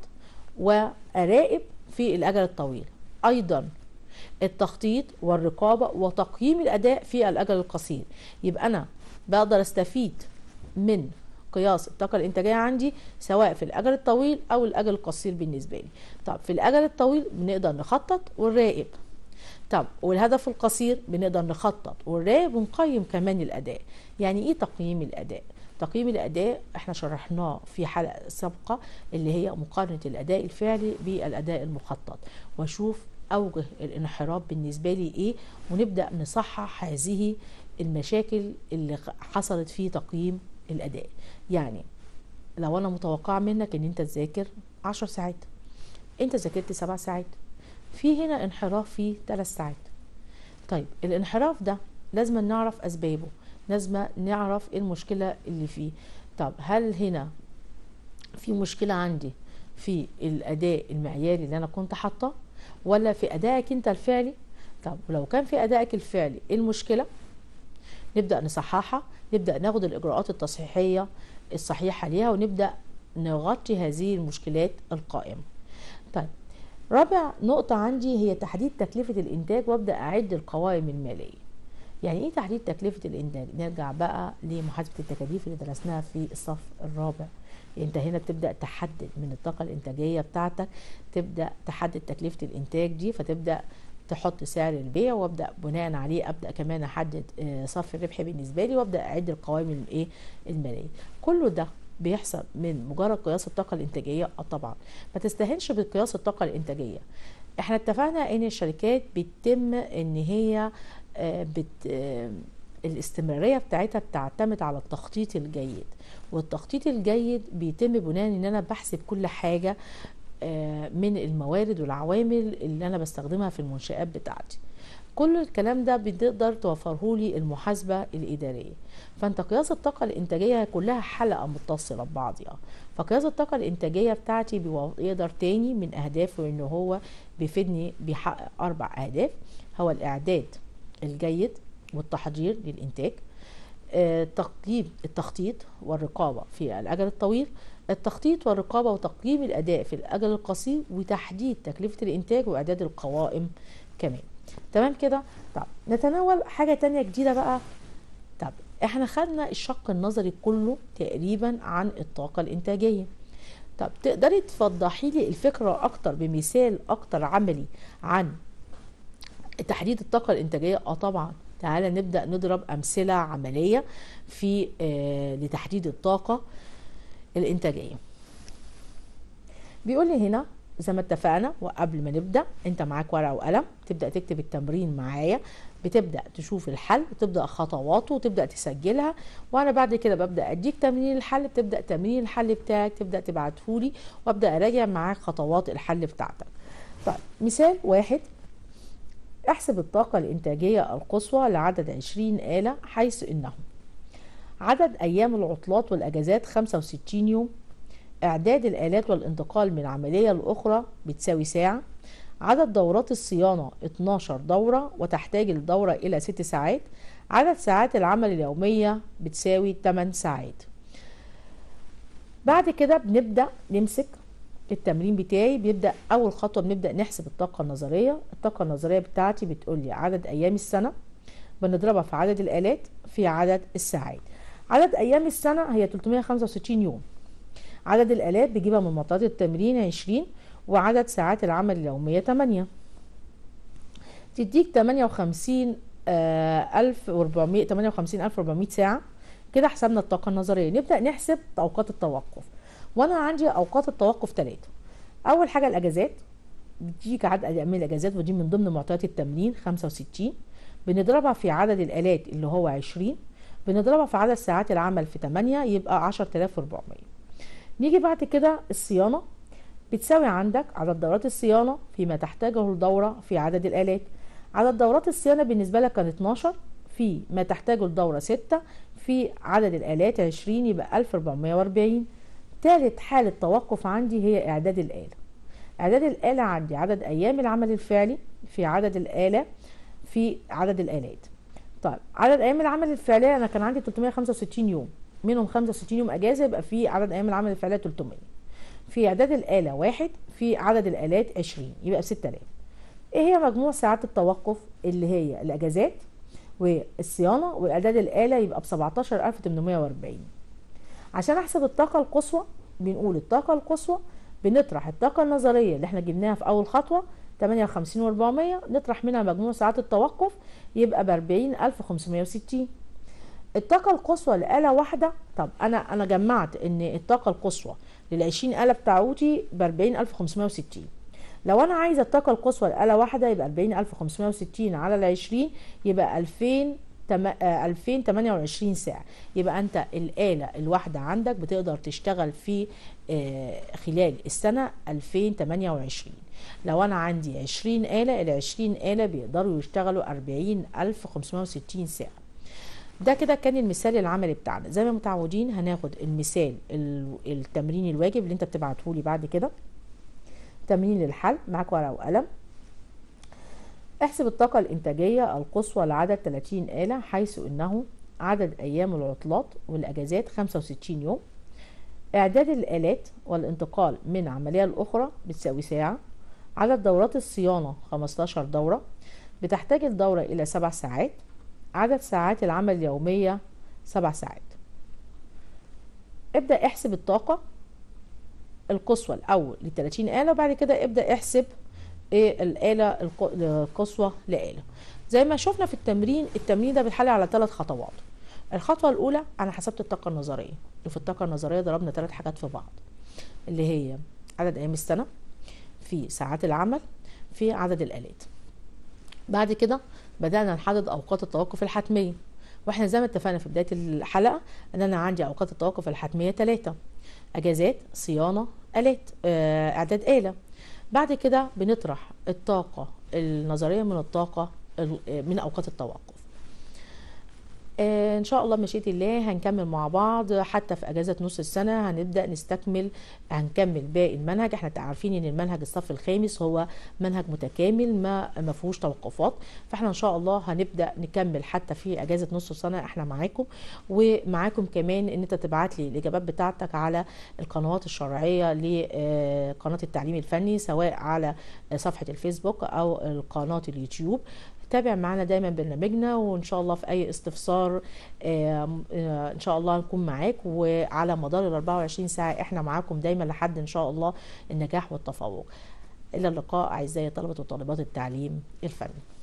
واراقب في الاجل الطويل ايضا التخطيط والرقابه وتقييم الاداء في الاجل القصير يبقى انا بقدر استفيد من قياس الطاقه الانتاجيه عندي سواء في الاجل الطويل او الاجل القصير بالنسبه لي طب في الاجل الطويل بنقدر نخطط ونراقب طب والهدف القصير بنقدر نخطط ونراقب ونقيم كمان الاداء يعني ايه تقييم الاداء تقييم الاداء احنا شرحناه في حلقه سابقه اللي هي مقارنه الاداء الفعلي بالاداء المخطط واشوف اوجه الانحراف بالنسبه لي ايه ونبدا نصحح هذه المشاكل اللي حصلت في تقييم الاداء يعني لو انا متوقعه منك ان انت تذاكر عشر ساعات انت ذاكرت سبع ساعات في هنا انحراف في ثلاث ساعات طيب الانحراف ده لازم نعرف اسبابه لازم نعرف ايه المشكله اللي فيه طب هل هنا في مشكله عندي في الاداء المعياري اللي انا كنت حاطاه ولا في ادائك انت الفعلي طب ولو كان في ادائك الفعلي ايه المشكله نبدا نصححها نبدا ناخد الاجراءات التصحيحيه الصحيحه ليها ونبدا نغطي هذه المشكلات القائمه طيب رابع نقطة عندي هي تحديد تكلفة الإنتاج وأبدأ أعد القوائم المالية. يعني إيه تحديد تكلفة الإنتاج؟ نرجع بقى لمحاسبة التكاليف اللي درسناها في الصف الرابع. يعني أنت هنا بتبدأ تحدد من الطاقة الإنتاجية بتاعتك تبدأ تحدد تكلفة الإنتاج دي فتبدأ تحط سعر البيع وابدا بناء عليه ابدا كمان احدد آه، صافي الربح بالنسبه لي وابدا اعد القوائم الايه الماليه كله ده بيحصل من مجرد قياس الطاقة الإنتاجية؟ اه طبعا ما تستهنش بقياس الطاقة الإنتاجية احنا اتفقنا ان الشركات بيتم ان هي آه، بت آه، الاستمرارية بتاعتها بتعتمد على التخطيط الجيد والتخطيط الجيد بيتم بناء ان انا بحسب كل حاجة آه، من الموارد والعوامل اللي انا بستخدمها في المنشآت بتاعتي كل الكلام ده بتقدر توفره لي المحاسبة الإدارية فأنت قياس الطاقة الإنتاجية كلها حلقة متصلة ببعضها فقياس الطاقة الإنتاجية بتاعتي بيقدر تاني من أهدافه إن هو بيفيدني بيحقق أربع أهداف هو الإعداد الجيد والتحضير للإنتاج آه، تقييم التخطيط والرقابة في الأجل الطويل التخطيط والرقابة وتقييم الأداء في الأجل القصير وتحديد تكلفة الإنتاج وإعداد القوائم كمان تمام كده طب نتناول حاجة تانية جديدة بقى طب احنا خدنا الشق النظري كله تقريبا عن الطاقة الإنتاجية طب تقدري توضحي لي الفكرة أكتر بمثال أكتر عملي عن تحديد الطاقة الإنتاجية؟ اه طبعا تعالى نبدأ نضرب أمثلة عملية في آه لتحديد الطاقة الإنتاجية بيقول لي هنا زي ما اتفقنا وقبل ما نبدا انت معاك ورقه وقلم تبدا تكتب التمرين معايا بتبدا تشوف الحل وتبدا خطواته وتبدا تسجلها وانا بعد كده ببدا اديك تمرين الحل بتبدا تمرين الحل بتاعك تبدا تبعته لي وابدا اراجع معاك خطوات الحل بتاعتك طيب مثال واحد احسب الطاقة الإنتاجية القصوى لعدد 20 آلة حيث إنه عدد أيام العطلات والأجازات 65 يوم إعداد الآلات والانتقال من عملية لأخرى بتساوي ساعة عدد دورات الصيانة 12 دورة وتحتاج الدورة إلى 6 ساعات عدد ساعات العمل اليومية بتساوي 8 ساعات بعد كده بنبدأ نمسك التمرين بتاعي بيبدأ أول خطوة بنبدأ نحسب الطاقة النظرية الطاقة النظرية بتاعتي بتقول لي عدد أيام السنة بنضربها في عدد الآلات في عدد الساعات عدد أيام السنة هي 365 يوم عدد الآلات بجيبها من معطيات التمرين 20 وعدد ساعات العمل اليومية 8 تديك 58 1400 58400 ساعة كده حسبنا الطاقة النظرية نبدأ نحسب أوقات التوقف وأنا عندي أوقات التوقف ثلاثة أول حاجة الأجازات بتجيك عدد أيام الأجازات ودي من ضمن معطيات التمرين 65 بنضربها في عدد الآلات اللي هو 20 بنضربها في عدد ساعات العمل في 8 يبقى 10400 نيجي بعد كده الصيانة بتساوي عندك عدد دورات الصيانة فيما تحتاجه الدورة في عدد الآلات عدد دورات الصيانة بالنسبة لك كان 12 في ما تحتاجه الدورة 6 في عدد الآلات 20 يبقى 1440 ثالث حالة توقف عندي هي إعداد الآلة إعداد الآلة عندي عدد أيام العمل الفعلي في عدد الآلة في عدد الآلات طيب عدد أيام العمل الفعلية أنا كان عندي 365 يوم منهم 65 يوم اجازه يبقى في عدد ايام العمل الفعليه 300 في اعداد الاله واحد في عدد الالات 20 يبقى 6000 ايه هي مجموع ساعات التوقف اللي هي الاجازات والصيانه واعداد الاله يبقى ب 17840 عشان احسب الطاقه القصوى بنقول الطاقه القصوى بنطرح الطاقه النظريه اللي احنا جبناها في اول خطوه 58 و400 نطرح منها مجموع ساعات التوقف يبقى ب 40560 الطاقة القصوى لآلة واحدة طب أنا أنا جمعت إن الطاقة القصوى للعشرين آلة بتاعوتي بأربعين ألف خمسمائة وستين لو أنا عايزة الطاقة القصوى لآلة واحدة يبقى أربعين ألف خمسمائة وستين على العشرين يبقى ألفين ألفين تمانية وعشرين ساعة يبقى أنت الآلة الواحدة عندك بتقدر تشتغل في خلال السنة ألفين تمانية وعشرين لو أنا عندي عشرين آلة العشرين آلة بيقدروا يشتغلوا أربعين ألف خمسمائة وستين ساعة ده كده كان المثال العملي بتاعنا زي ما متعودين هناخد المثال التمرين الواجب اللي انت بتبعته لي بعد كده تمرين للحل معاك ورقه وقلم احسب الطاقة الإنتاجية القصوى لعدد 30 آلة حيث إنه عدد أيام العطلات والأجازات 65 يوم إعداد الآلات والانتقال من عملية لأخرى بتساوي ساعة عدد دورات الصيانة 15 دورة بتحتاج الدورة إلى 7 ساعات عدد ساعات العمل اليومية سبع ساعات ابدأ احسب الطاقة القصوى الأول ل 30 آلة وبعد كده ابدأ احسب ايه الآلة القصوى لآلة زي ما شفنا في التمرين التمرين ده بيتحل على ثلاث خطوات الخطوه الاولى انا حسبت الطاقه النظريه وفي الطاقه النظريه ضربنا ثلاث حاجات في بعض اللي هي عدد ايام السنه في ساعات العمل في عدد الالات بعد كده بدانا نحدد اوقات التوقف الحتميه واحنا زي ما اتفقنا في بدايه الحلقه ان انا عندي اوقات التوقف الحتميه ثلاثه اجازات صيانه الات آه، اعداد اله بعد كده بنطرح الطاقه النظريه من الطاقه ال- آه، من اوقات التوقف آه، ان شاء الله مشيئة الله هنكمل مع بعض حتى في اجازة نص السنة هنبدأ نستكمل هنكمل باقي المنهج احنا عارفين ان المنهج الصف الخامس هو منهج متكامل ما ما فيهوش توقفات فاحنا ان شاء الله هنبدأ نكمل حتى في اجازة نص السنة احنا معاكم ومعاكم كمان ان انت تبعت لي الاجابات بتاعتك على القنوات الشرعية لقناة التعليم الفني سواء على صفحة الفيسبوك او قناة اليوتيوب تابع معنا دايما برنامجنا وان شاء الله في اي استفسار آم، آه، ان شاء الله نكون معاك وعلى مدار ال 24 ساعه احنا معاكم دايما لحد ان شاء الله النجاح والتفوق الى اللقاء اعزائي طلبه وطالبات التعليم الفني